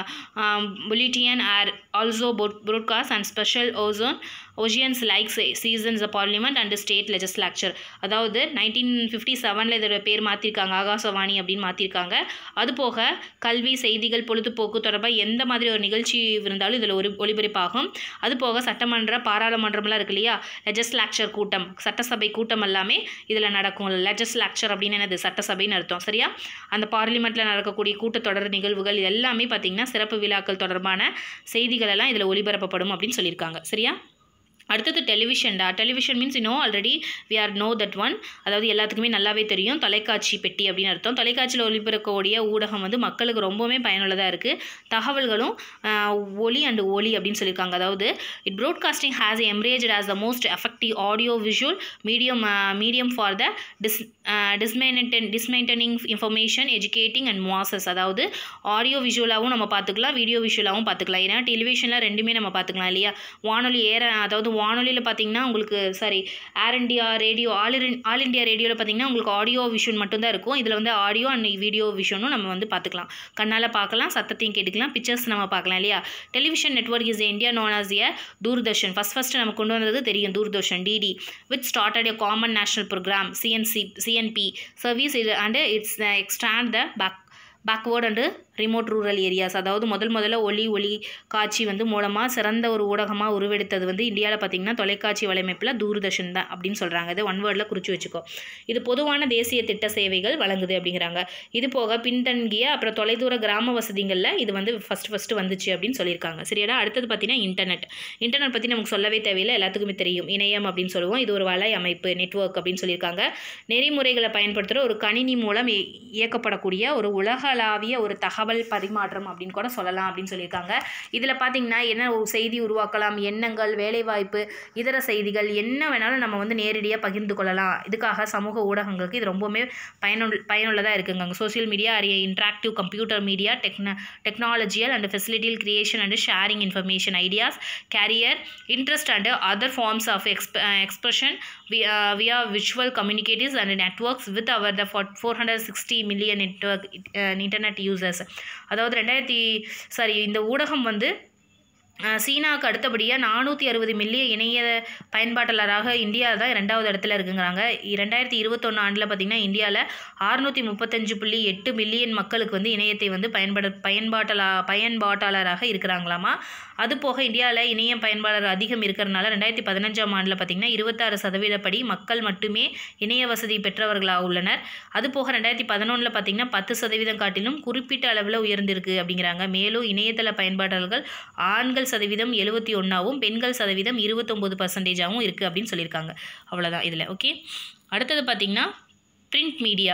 bulletin are also broadcast and special ஓசோன் occasions likes sessions parliament and state legislature அதாவது nineteen fifty செவனில் இதோட பேர் மாற்றிருக்காங்க ஆகாசவாணி அப்படின்னு மாற்றிருக்காங்க அது போக கல்வி செய்திகள் பொழுதுபோக்கு தொடர்பாக எந்த மாதிரி ஒரு நிகழ்ச்சி இருந்தாலும் இதில் ஒரு ஒளிபரப்பாகும் அது போக சட்டமன்ற பாராளுமன்றம்லாம் இருக்கு இல்லையா லெஜிஸ்லாக்சர் கூட்டம் சட்டசபை கூட்டம் எல்லாமே இதில் நடக்கும் லெஜிஸ்லாக்சர் அப்படின்னு என்னது சட்டசபைன்னு அர்த்தம் சரியா அந்த பார்லிமெண்ட்டில் நடக்கக்கூடிய கூட்டத்தொடர் நிகழ்வுகள் இது எல்லாமே பார்த்திங்கன்னா சிறப்பு விழாக்கள் தொடர்பான செய்திகள் எல்லாம் இதில் ஒளிபரப்பப்படும் அப்படின்னு சொல்லியிருக்காங்க சரியா அடுத்தது டெலிவிஷன்டா டெலிவிஷன் மீன்ஸ் இன்னோ already we are know that one அதாவது எல்லாத்துக்குமே நல்லாவே தெரியும் தொலைக்காட்சி பெட்டி அப்படின்னு அர்த்தம் தொலைக்காட்சியில் ஒளிபரக்கக்கூடிய ஊடகம் வந்து மக்களுக்கு ரொம்பவுமே பயனுள்ளதாக இருக்குது தகவல்களும் ஒலி அண்டு ஒலி அப்படின்னு சொல்லியிருக்காங்க அதாவது it broadcasting has emerged as the most effective audio visual medium medium for the dis disseminate disseminating information educating and masses அதாவது ஆடியோ விஷுவலாகவும் நம்ம பார்த்துக்கலாம் வீடியோ விஷுவலாகவும் பார்த்துக்கலாம் ஏன்னா டெலிவிஷனில் ரெண்டுமே நம்ம பார்த்துக்கலாம் இல்லையா வானொலி ஏற அதாவது வானொலியில் பார்த்தீங்கன்னா உங்களுக்கு sorry air India radio all all India ரேடியோவில் பார்த்தீங்கன்னா உங்களுக்கு ஆடியோ விஷன் மட்டும்தான் இருக்கும் இதில் வந்து ஆடியோ அண்ட் வீடியோ விஷனும் நம்ம வந்து பார்த்துக்கலாம் கண்ணால் பார்க்கலாம் சத்தத்தையும் கேட்டுக்கலாம் பிக்சர்ஸ் நம்ம பார்க்கலாம் இல்லையா television network is India known as a Doordarshan first first நம்ம கொண்டு வந்தது தெரியும் Doordarshan DD with started a common national programme CNC CNP service இது and it's extend the back backward and remote rural areas அதாவது முதல் முதல்ல ஒளி ஒளி காட்சி வந்து மூலமாக சிறந்த ஒரு ஊடகமாக உருவெடுத்தது வந்து இந்தியாவில் பார்த்திங்கன்னா தொலைக்காட்சி வலைமைப்பில் தூர்தர்ஷன் தான் அப்படின்னு சொல்கிறாங்க இது ஒன் வேர்டில் குறித்து வச்சுக்கோ இது பொதுவான தேசிய திட்ட சேவைகள் வழங்குது அப்படிங்கிறாங்க இது போக பின்தங்கிய அப்புறம் தொலைதூர கிராம வசதிகளில் இது வந்து ஃபஸ்ட் ஃபஸ்ட்டு வந்துச்சு அப்படின்னு சொல்லியிருக்காங்க சரியாடா அடுத்தது பார்த்திங்கன்னா இன்டர்நெட் இன்டர்நெட் பற்றி நமக்கு சொல்லவே தேவையில்லை எல்லாத்துக்குமே தெரியும் இணையம் அப்படின்னு சொல்லுவோம் இது ஒரு வலை அமைப்பு நெட்ஒர்க் அப்படின்னு சொல்லியிருக்காங்க நெறிமுறைகளை பயன்படுத்துகிற ஒரு கணினி மூலம் இயக்கப்படக்கூடிய ஒரு உலகளாவிய ஒரு தகவல் தகவல் பரிமாற்றம் அப்படின்னு கூட சொல்லலாம் அப்படின்னு சொல்லியிருக்காங்க இதில் பார்த்தீங்கன்னா என்ன ஒரு செய்தி உருவாக்கலாம் எண்ணங்கள் வேலைவாய்ப்பு இதர செய்திகள் என்ன வேணாலும் நம்ம வந்து நேரடியாக பகிர்ந்து கொள்ளலாம் இதுக்காக சமூக ஊடகங்களுக்கு இது ரொம்பவுமே பயனுள் பயனுள்ளதாக இருக்குங்க social media are interactive computer media டெக்ன technological and facilitate creation and sharing information ideas career interest and other forms of எக்ஸ்ப expression via visual communicatives and networks with our the 460 million network uh, internet users அதாவது ரெண்டாயிரத்தி sorry இந்த ஊடகம் வந்து சீனாவுக்கு அடுத்தபடியாக நானூற்றி அறுபது மில்லியன் இணைய பயன்பாட்டாளராக இந்தியா தான் ரெண்டாவது இடத்துல இருக்குங்கிறாங்க ரெண்டாயிரத்தி இருபத்தொன்று ஆண்டில் பார்த்திங்கன்னா இந்தியாவில் அறுநூற்றி முப்பத்தஞ்சு புள்ளி எட்டு மில்லியன் மக்களுக்கு வந்து இணையத்தை வந்து பயன்பட பயன்பாட்டலா பயன்பாட்டாளராக இருக்கிறாங்களாமா அது போக இந்தியாவில் இணைய பயன்பாளர் அதிகம் இருக்கிறனால ரெண்டாயிரத்தி பதினஞ்சாம் ஆண்டில் பார்த்திங்கன்னா இருபத்தாறு சதவீதப்படி மக்கள் மட்டுமே இணைய வசதி பெற்றவர்களாக உள்ளனர் அது போக ரெண்டாயிரத்தி பதினொன்றில் பார்த்திங்கன்னா பத்து சதவீதம் காட்டிலும் குறிப்பிட்ட அளவில் உயர்ந்திருக்கு அப்படிங்கிறாங்க மேலும் இணையதள பயன்பாட்டாளர்கள் ஆண்கள் சதவீதம் எழுபத்தி ஒன்றாவும் பெண்கள் சதவீதம் இருபத்தொம்போது பர்சன்டேஜாகவும் இருக்குது அப்படின்னு சொல்லியிருக்காங்க அவ்வளோதான் இதில் ஓகே அடுத்தது பார்த்திங்கன்னா பிரிண்ட் மீடியா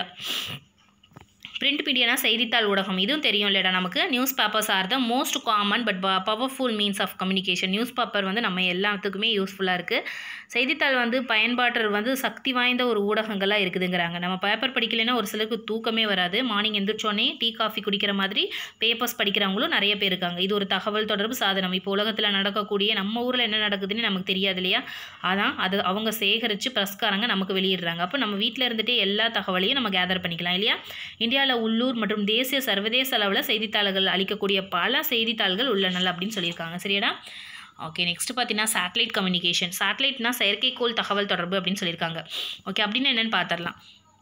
பிரிண்ட் மீடியானா செய்தித்தாள் ஊடகம் இதுவும் தெரியும் இல்லைடா நமக்கு newspapers are the most common but powerful means of communication newspaper வந்து நம்ம எல்லாத்துக்குமே யூஸ்ஃபுல்லாக இருக்குது செய்தித்தாள் வந்து பயன்பாட்டர் வந்து சக்தி வாய்ந்த ஒரு ஊடகங்களாக இருக்குதுங்கிறாங்க நம்ம பேப்பர் படிக்கலைன்னா ஒரு சிலருக்கு தூக்கமே வராது மார்னிங் எந்திரிச்சோடனே டீ காஃபி குடிக்கிற மாதிரி பேப்பர்ஸ் படிக்கிறவங்களும் நிறைய பேர் இருக்காங்க இது ஒரு தகவல் தொடர்பு சாதனம் இப்போ உலகத்தில் நடக்கக்கூடிய நம்ம ஊரில் என்ன நடக்குதுன்னு நமக்கு தெரியாது இல்லையா அதான் அது அவங்க சேகரித்து பிரஸ்காரங்க நமக்கு வெளியிடுறாங்க அப்போ நம்ம வீட்டில் இருந்துகிட்டே எல்லா தகவலையும் நம்ம கேதர் பண்ணிக்கலாம் இல்லையா இந்தியாவில் உள்ளூர் மற்றும் தேசிய சர்வதேச அளவில் செய்தித்தாள்கள் அளிக்கக்கூடிய பல செய்தித்தாள்கள் உள்ளன அப்படின்னு சொல்லியிருக்காங்க சரியாடா ஓகே நெக்ஸ்ட் பார்த்தீங்கன்னா சேட்டலைட் கம்யூனிகேஷன் சேட்டலைட்னா செயற்கைக்கோள் தகவல் தொடர்பு அப்படின்னு சொல்லியிருக்காங்க ஓகே அப்படின்னு என்னென்னு பார்த்துடலாம்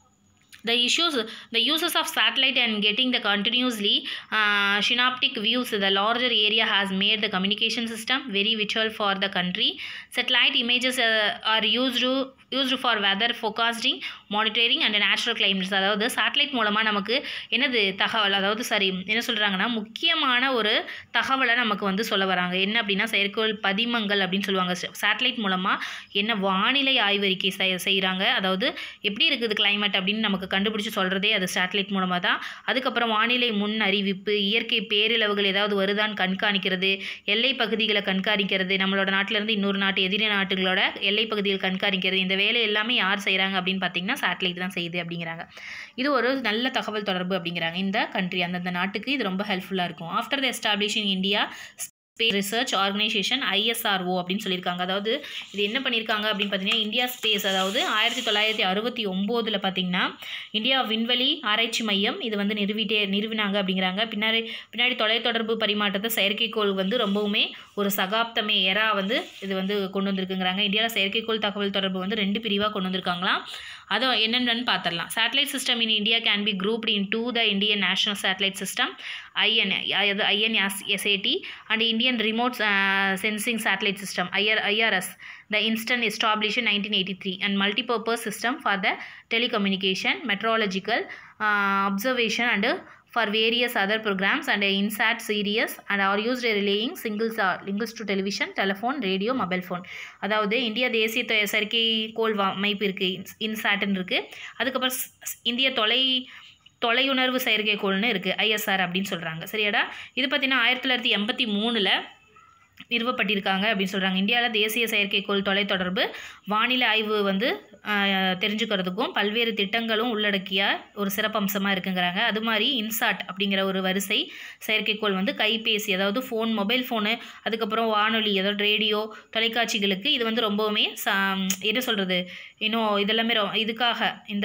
the issues the uses of satellite and getting the continuously uh, synoptic views the larger area has made the communication system very vital for the country satellite images uh, are used used for weather forecasting monitoring and natural climates அதாவது satellite மூலமாக நமக்கு என்னது தகவல் அதாவது சரி என்ன சொல்கிறாங்கன்னா முக்கியமான ஒரு தகவலை நமக்கு வந்து சொல்ல வராங்க என்ன அப்படின்னா செயற்கைக்கோள் பதிமங்கள் அப்படின்னு சொல்லுவாங்க சேட்டலைட் மூலமாக என்ன வானிலை ஆய்வறிக்கை செய் செய்கிறாங்க அதாவது எப்படி இருக்குது climate அப்படின்னு நமக்கு கண்டுபிடிச்சி சொல்கிறதே அது சேட்டலைட் மூலமாக தான் அதுக்கப்புறம் வானிலை முன் அறிவிப்பு இயற்கை பேரிழவுகள் ஏதாவது வருதான்னு கண்காணிக்கிறது எல்லை பகுதிகளை கண்காணிக்கிறது நம்மளோட நாட்டிலேருந்து இன்னொரு நாட்டு எதிரி நாட்டுகளோட எல்லை பகுதிகள் கண்காணிக்கிறது இந்த வேலை எல்லாமே யார் செய்கிறாங்க அப்படின்னு பார்த்தீங்கன்னா சேட்டலைட் தான் செய்யுது அப்படிங்கிறாங்க இது ஒரு நல்ல தகவல் தொடர்பு அப்படிங்கிறாங்க இந்த கண்ட்ரி அந்தந்த நாட்டுக்கு இது ரொம்ப ஹெல்ப்ஃபுல்லாக இருக்கும் after the establishing India space research organisation ISRO அப்படின்னு சொல்லியிருக்காங்க அதாவது இது என்ன பண்ணியிருக்காங்க அப்படின்னு பார்த்தீங்கன்னா இந்தியா ஸ்பேஸ் அதாவது ஆயிரத்தி தொள்ளாயிரத்தி அறுபத்தி ஒம்போதில் பார்த்தீங்கன்னா இந்தியா விண்வெளி ஆராய்ச்சி மையம் இது வந்து நிறுவிட்டே நிறுவினாங்க அப்படிங்கிறாங்க பின்னாடி பின்னாடி தொலைத்தொடர்பு பரிமாற்றத்தை செயற்கைக்கோள் வந்து ரொம்பவுமே ஒரு சகாப்தமே எரா வந்து இது வந்து கொண்டு வந்திருக்குங்கிறாங்க இந்தியாவில் செயற்கைக்கோள் தகவல் தொடர்பு வந்து ரெண்டு பிரிவாக கொண்டு வந்திருக்காங்களாம் அதை என்னென்னு பார்த்துடலாம் satellite system in India can be grouped in to the Indian national satellite system IN அது INS SAT and Indian remote sensing satellite system IR IRS the instant established in 1983 and multi-purpose system for the telecommunication meteorological uh, observation and uh, for various other programs and uh, insat series and are used relaying singles uh, links to television telephone radio mobile phone அதாவது India தேசிய தொ- செயற்கைக்கோள் வா- அமைப்பு இருக்குது இன்சாட்னு இருக்குது அதுக்கப்புறம் ஸ்- ஸ்- இந்திய தொலை தொலையுணர்வு செயற்கைக்கோள்னு இருக்குது ஐஎஸ்ஆர் அப்படின்னு சொல்கிறாங்க சரியாடா இது பார்த்தீங்கன்னா ஆயிரத்தி தொள்ளாயிரத்தி எண்பத்தி மூணில் நிறுவப்பட்டிருக்காங்க அப்படின்னு சொல்கிறாங்க இந்தியாவில் தேசிய செயற்கைக்கோள் தொலைத்தொடர்பு வானிலை ஆய்வு வந்து ஆஹ், தெரிஞ்சுக்கிறதுக்கும் பல்வேறு திட்டங்களும் உள்ளடக்கிய ஒரு சிறப்பம்சமாக இருக்குங்கிறாங்க அது மாதிரி இன்சாட் அப்படிங்கிற ஒரு வரிசை செயற்கைக்கோள் வந்து கைபேசி அதாவது ஃபோன் மொபைல் ஃபோனு அதுக்கப்புறம் வானொலி அதாவது ரேடியோ தொலைக்காட்சிகளுக்கு இது வந்து ரொம்பவுமே சா என்ன சொல்கிறது இன்னும் இதெல்லாமே ரொ இதுக்காக இந்த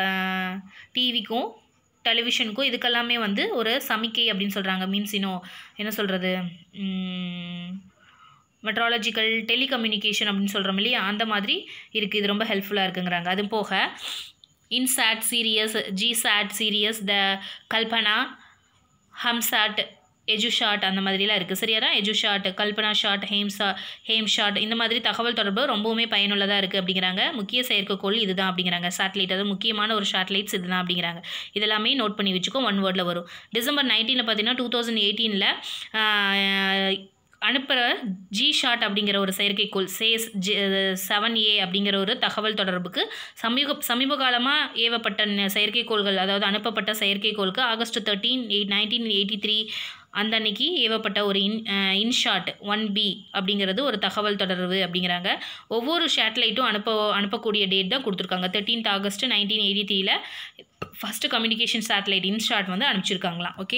டிவிக்கும் டெலிவிஷனுக்கும் இதுக்கெல்லாமே வந்து ஒரு சமிக்கை அப்படின்னு சொல்கிறாங்க மீன்ஸ் இன்னும் என்ன சொல்கிறது மெட்ராலஜிக்கல் டெலிகம்யூனிகேஷன் அப்படின்னு சொல்கிறோம் இல்லையா அந்த மாதிரி இருக்குது இது ரொம்ப ஹெல்ப்ஃபுல்லாக இருக்குங்கிறாங்க அது போக INSAT series GSAT series the Kalpana HAMSAT EDUSAT அந்த மாதிரிலாம் இருக்குது சரியாடா எஜுஷாட் கல்பனா ஷாட் ஹேம்சா ஹேம் ஷாட் இந்த மாதிரி தகவல் தொடர்பு ரொம்பவுமே பயனுள்ளதாக இருக்குது அப்படிங்கிறாங்க முக்கிய செயற்கைக்கோள் இதுதான் அப்படிங்கிறாங்க சேட்டலைட் அதாவது முக்கியமான ஒரு சேட்டலைட்ஸ் இதுதான் அப்படிங்கிறாங்க இதெல்லாமே நோட் பண்ணி வச்சுக்கோ ஒன் வேர்டில் வரும் டிசம்பர் நைன்டீனில் பார்த்தீங்கன்னா டூ தௌசண்ட் எயிட்டீனில் அனுப்புகிற ஜி ஷாட் அப்படிங்கிற ஒரு செயற்கைக்கோள் சேஸ் செவன் ஏ அப்படிங்கிற ஒரு தகவல் தொடர்புக்கு சமீப சமீப காலமாக ஏவப்பட்ட ந- செயற்கைக்கோள்கள் அதாவது அனுப்பப்பட்ட செயற்கைக்கோளுக்கு August thirteen eight nineteen eighty three அந்த அன்னைக்கு ஏவப்பட்ட ஒரு இன் இன்ஷாட் ஒன் பி அப்படிங்கிறது ஒரு தகவல் தொடர்பு அப்படிங்கிறாங்க ஒவ்வொரு சேட்டலைட்டும் அனுப்ப அனுப்பக்கூடிய டேட் தான் கொடுத்துருக்காங்க தேர்ட்டீன்த் ஆகஸ்ட் நைன்டீன் எயிட்டி த்ரீல ஃபஸ்ட்டு கம்யூனிகேஷன் சேட்டலைட் இன்ஷாட் வந்து அனுப்பிச்சிருக்காங்களாம் ஓகே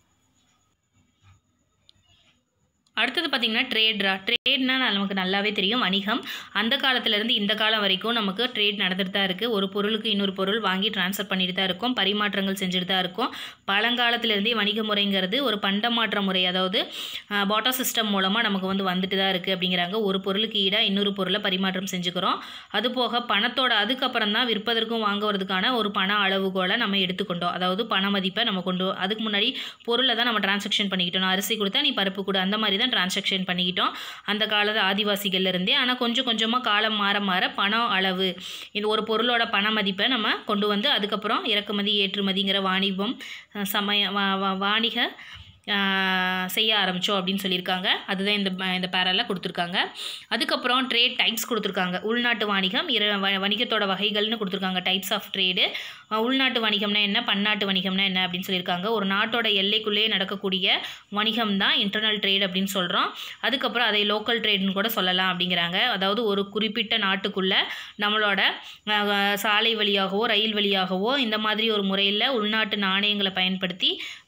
அடுத்தது பார்த்திங்கன்னா ட்ரேட்ரா ட்ரேட்னா நமக்கு நல்லாவே தெரியும் வணிகம் அந்த காலத்துலேருந்து இந்த காலம் வரைக்கும் நமக்கு ட்ரேட் நடந்துட்டு தான் இருக்குது ஒரு பொருளுக்கு இன்னொரு பொருள் வாங்கி ட்ரான்ஸ்ஃபர் பண்ணிட்டு தான் இருக்கும் பரிமாற்றங்கள் செஞ்சுட்டு தான் இருக்கும் பழங்காலத்திலேருந்தே வணிக முறைங்கிறது ஒரு பண்டமாற்ற முறை அதாவது பாட்டா சிஸ்டம் மூலமாக நமக்கு வந்து வந்துட்டு தான் இருக்குது அப்படிங்கிறாங்க ஒரு பொருளுக்கு ஈடாக இன்னொரு பொருளை பரிமாற்றம் செஞ்சுக்கிறோம் அது போக பணத்தோட அதுக்கப்புறம் தான் விற்பதற்கும் வாங்குவதற்கான ஒரு பண அளவுகோலை நம்ம எடுத்துக்கொண்டோம் அதாவது பண மதிப்பை நம்ம கொண்டு அதுக்கு முன்னாடி பொருளை தான் நம்ம டிரான்சாக்ஷன் பண்ணிக்கிட்டோம் நான் அரிசி கொடுத்தா நீ பருப்பு கொடு அந்த மாதிரி தான் டிரான்சாக்ஷன் பண்ணிக்கிட்டோம் அந்த காலத்து ஆதிவாசிகள்ல இருந்தே ஆனால் கொஞ்சம் கொஞ்சமாக காலம் மாற மாற பணம் அளவு இது ஒரு பொருளோட பண மதிப்பை நம்ம கொண்டு வந்து அதுக்கப்புறம் இறக்குமதி ஏற்றுமதிங்கிற வாணிபம் அஹ், சமய வா- வா- வாணிக ஆஹ், செய்ய ஆரம்பித்தோம் அப்படின்னு சொல்லியிருக்காங்க அதுதான் இந்த ப- இந்த பேரால கொடுத்துருக்காங்க அதுக்கப்புறம் ட்ரேட் டைப்ஸ் கொடுத்துருக்காங்க உள்நாட்டு வணிகம் இர வ- வணிகத்தோட வகைகள்னு கொடுத்துருக்காங்க டைப்ஸ் ஆஃப் ட்ரேடு உள்நாட்டு வணிகம்னா என்ன பன்னாட்டு வணிகம்னா என்ன அப்படின்னு சொல்லியிருக்காங்க ஒரு நாட்டோட எல்லைக்குள்ளேயே நடக்கக்கூடிய வணிகம் தான் இன்டர்னல் ட்ரேட் அப்படின்னு சொல்கிறோம் அதுக்கப்புறம் அதை லோக்கல் ட்ரேட்னு கூட சொல்லலாம் அப்படிங்கிறாங்க அதாவது ஒரு குறிப்பிட்ட நாட்டுக்குள்ளே நம்மளோட அஹ், சாலை வழியாகவோ ரயில் வழியாகவோ இந்த மாதிரி ஒரு முறையில் உள்நாட்டு நாணயங்களை பயன்படுத்தி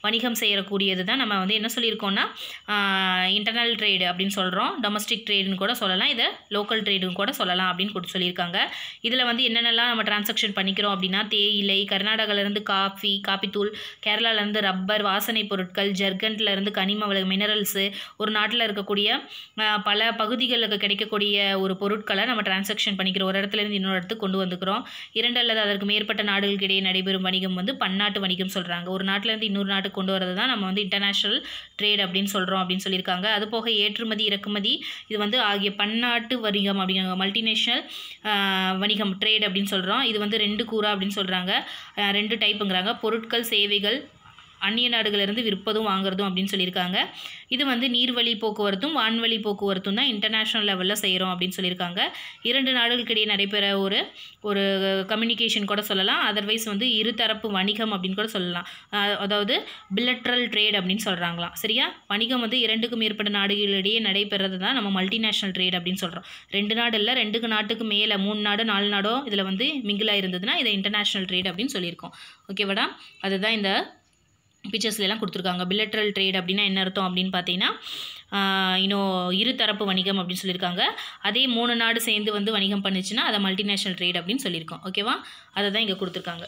வணிகம் செய்யக்கூடியது தான் நம்ம வந்து என்ன சொல்லியிருக்கோம்னா இன்டர்னல் ட்ரேடு அப்படின்னு சொல்கிறோம் டொமஸ்டிக் ட்ரேடுன்னு கூட சொல்லலாம் இதை லோக்கல் ட்ரேடுன்னு கூட சொல்லலாம் அப்படின்னு கூட சொல்லியிருக்காங்க இதில் வந்து என்னென்னலாம் நம்ம டிரான்சாக்ஷன் பண்ணிக்கிறோம் அப்படின்னா தேயிலை கர்நாடகாவிலேருந்து காஃபி காப்பித்தூள் கேரளாவிலேருந்து ரப்பர் வாசனை பொருட்கள் ஜர்கண்ட்லேருந்து கனிம வள மினரல்ஸு ஒரு நாட்டில் இருக்கக்கூடிய ஆஹ், பல பகுதிகளுக்கு கிடைக்கக்கூடிய ஒரு பொருட்களை நம்ம டிரான்சாக்ஷன் பண்ணிக்கிறோம் ஒரு இடத்துலேருந்து இன்னொரு இடத்துக்கு கொண்டு வந்துக்கிறோம் இரண்டு அல்லது அதற்கு மேற்பட்ட நாடுகளுக்கு இடையே நடைபெறும் வணிகம் வந்து பன்னாட்டு வணிகம் சொல்கிறாங்க ஒரு நாட்டிலேருந்து இன்னொரு நாட்டுக்கு கொண்டு வரது தான் நம்ம வந்து இன்டர்நேஷ்னல் ட்ரேட் அப்படின்னு சொல்கிறோம் அப்படின்னு சொல்லியிருக்காங்க அது போக ஏற்றுமதி இறக்குமதி இது வந்து ஆகிய பன்னாட்டு வணிகம் அப்படிங்கிறாங்க மல்டிநேஷ்னல் வணிகம் ட்ரேட் அப்படின்னு சொல்கிறோம் இது வந்து ரெண்டு கூறா அப்படின்னு சொல்கிறாங்க ரெண்டு டைப்புங்கிறாங்க பொருட்கள் சேவைகள் அந்நிய நாடுகளிலிருந்து விற்பதும் வாங்குறதும் அப்படின்னு சொல்லியிருக்காங்க இது வந்து நீர்வழி போக்குவரத்தும் வான்வழி போக்குவரத்தும் தான் இன்டர்நேஷ்னல் லெவலில் செய்கிறோம் அப்படின்னு சொல்லியிருக்காங்க இரண்டு நாடுகளுக்கிடையே நடைபெற ஒரு ஒரு கம்யூனிகேஷன் கூட சொல்லலாம் அதர்வைஸ் வந்து இருதரப்பு வணிகம் அப்படின்னு கூட சொல்லலாம் அஹ் அதாவது பில்லட்ரல் ட்ரேட் அப்படின்னு சொல்கிறாங்களாம் சரியா வணிகம் வந்து இரண்டுக்கும் மேற்பட்ட நாடுகளிடையே நடைபெறது தான் நம்ம மல்டிநேஷ்னல் ட்ரேட் அப்படின்னு சொல்கிறோம் ரெண்டு நாடு இல்லை ரெண்டுக்கு நாட்டுக்கு மேலே மூணு நாடு நாலு நாடோ இதில் வந்து மிங்கிளாக இருந்ததுன்னா இதை இன்டர்நேஷ்னல் ட்ரேட் அப்படின்னு சொல்லியிருக்கோம் ஓகேவாடா அதுதான் இந்த பிக்சர்ஸ்ல எல்லாம் கொடுத்துருக்காங்க பில்லட்ரல் ட்ரேட் அப்படின்னா என்ன அர்த்தம் அப்படின்னு பார்த்தீங்கன்னா ஆஹ் இன்னும் இருதரப்பு வணிகம் அப்படின்னு சொல்லியிருக்காங்க அதே மூணு நாடு சேர்ந்து வந்து வணிகம் பண்ணுச்சுன்னா அதை மல்டிநேஷ்னல் ட்ரேட் அப்படின்னு சொல்லியிருக்கோம் ஓகேவா அதை தான் இங்கே கொடுத்துருக்காங்க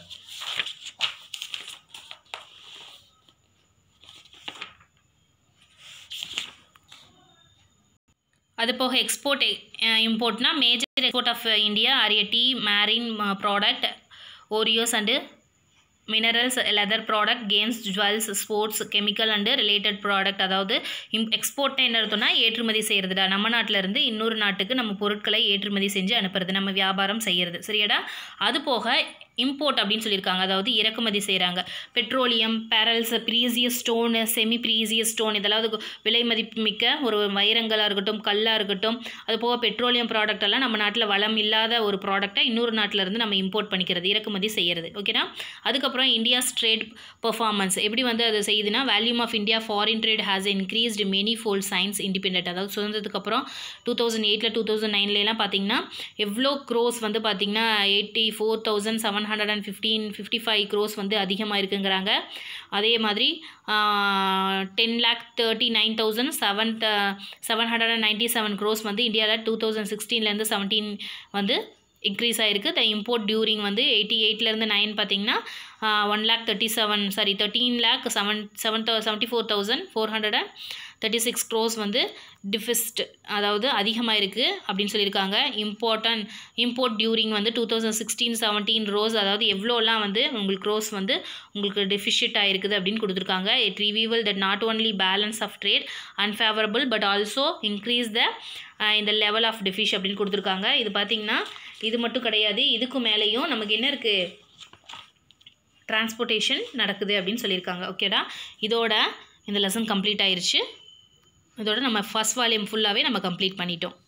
அது போக எக்ஸ்போர்ட் இம்போர்ட்னா major export of India are a tea marine product ores and minerals leather product gems jewels sports chemical and related product அதாவது இம் எக்ஸ்போர்ட்னா என்ன அர்த்தம்னா ஏற்றுமதி செய்கிறதுடா நம்ம நாட்டில் இருந்து இன்னொரு நாட்டுக்கு நம்ம பொருட்களை ஏற்றுமதி செஞ்சு அனுப்புறது நம்ம வியாபாரம் செய்கிறது சரியாடா அது போக இம்போர்ட் அப்படின்னு சொல்லியிருக்காங்க அதாவது இறக்குமதி செய்கிறாங்க petroleum barrels precious stone semi precious stone இதெல்லாம் அது விலை மதிப்புமிக்க ஒரு வைரங்களாக இருக்கட்டும் கல்லாக இருக்கட்டும் அது போக பெட்ரோலியம் ப்ராடக்ட் எல்லாம் நம்ம நாட்டில் வளம் இல்லாத ஒரு ப்ராடக்டை இன்னொரு நாட்டில் இருந்து நம்ம இம்போர்ட் பண்ணிக்கிறது இறக்குமதி செய்கிறது ஓகேனா அதுக்கப்புறம் இந்தியாஸ் ட்ரேட் பெர்ஃபார்மன்ஸ் எப்படி வந்து அது செய்யுதுன்னா volume of India foreign trade has increased many fold since independent அதாவது சுதந்திரத்துக்கு அப்புறம் டூ தௌசண்ட் எயிட்டில் டூ தௌசண்ட் நைன்லாம் பார்த்தீங்கன்னா எவ்வளோ க்ரோஸ் வந்து பார்த்தீங்கன்னா eighty four thousand seven hundred and fifteen fifty five crores வந்து அதிகமாக இருக்குங்கிறாங்க அதே மாதிரி ten lakh thirty nine thousand seven seven hundred and ninety seven crores வந்து இந்தியாவில் டூ தௌசண்ட் சிக்ஸ்டீன்லேருந்து செவன்டீன் வந்து இன்க்ரீஸ் ஆகிருக்கு த இம்போர்ட் டியூரிங் வந்து எயிட்டி எயிட்லேருந்து நைன் பார்த்தீங்கன்னா one lakh thirty seven sorry thirteen lakh seven seven seventy four thousand four hundred and thirty six crores வந்து deficit அதாவது அதிகமாக இருக்குது அப்படின்னு சொல்லியிருக்காங்க இம்பார்ட்டன்ட் இம்போர்ட் டியூரிங் வந்து two thousand sixteen seventeen crores அதாவது எவ்வளோலாம் வந்து உங்களுக்கு ரோஸ் வந்து உங்களுக்கு டெஃபிஷிட் ஆகிருக்குது அப்படின்னு கொடுத்துருக்காங்க it reveal that not only balance of trade unfavourable but also increase the இந்த லெவல் ஆஃப் டெஃபிஷ் அப்படின்னு கொடுத்துருக்காங்க இது பார்த்திங்கன்னா இது மட்டும் கிடையாது இதுக்கு மேலேயும் நமக்கு என்ன இருக்குது டிரான்ஸ்போர்ட்டேஷன் நடக்குது அப்படின்னு சொல்லியிருக்காங்க ஓகேடா இதோட இந்த லெசன் கம்ப்ளீட் ஆயிருச்சு இதோட நம்ம ஃபஸ்ட் வால்யூம் ஃபுல்லாகவே நம்ம கம்ப்ளீட் பண்ணிட்டோம்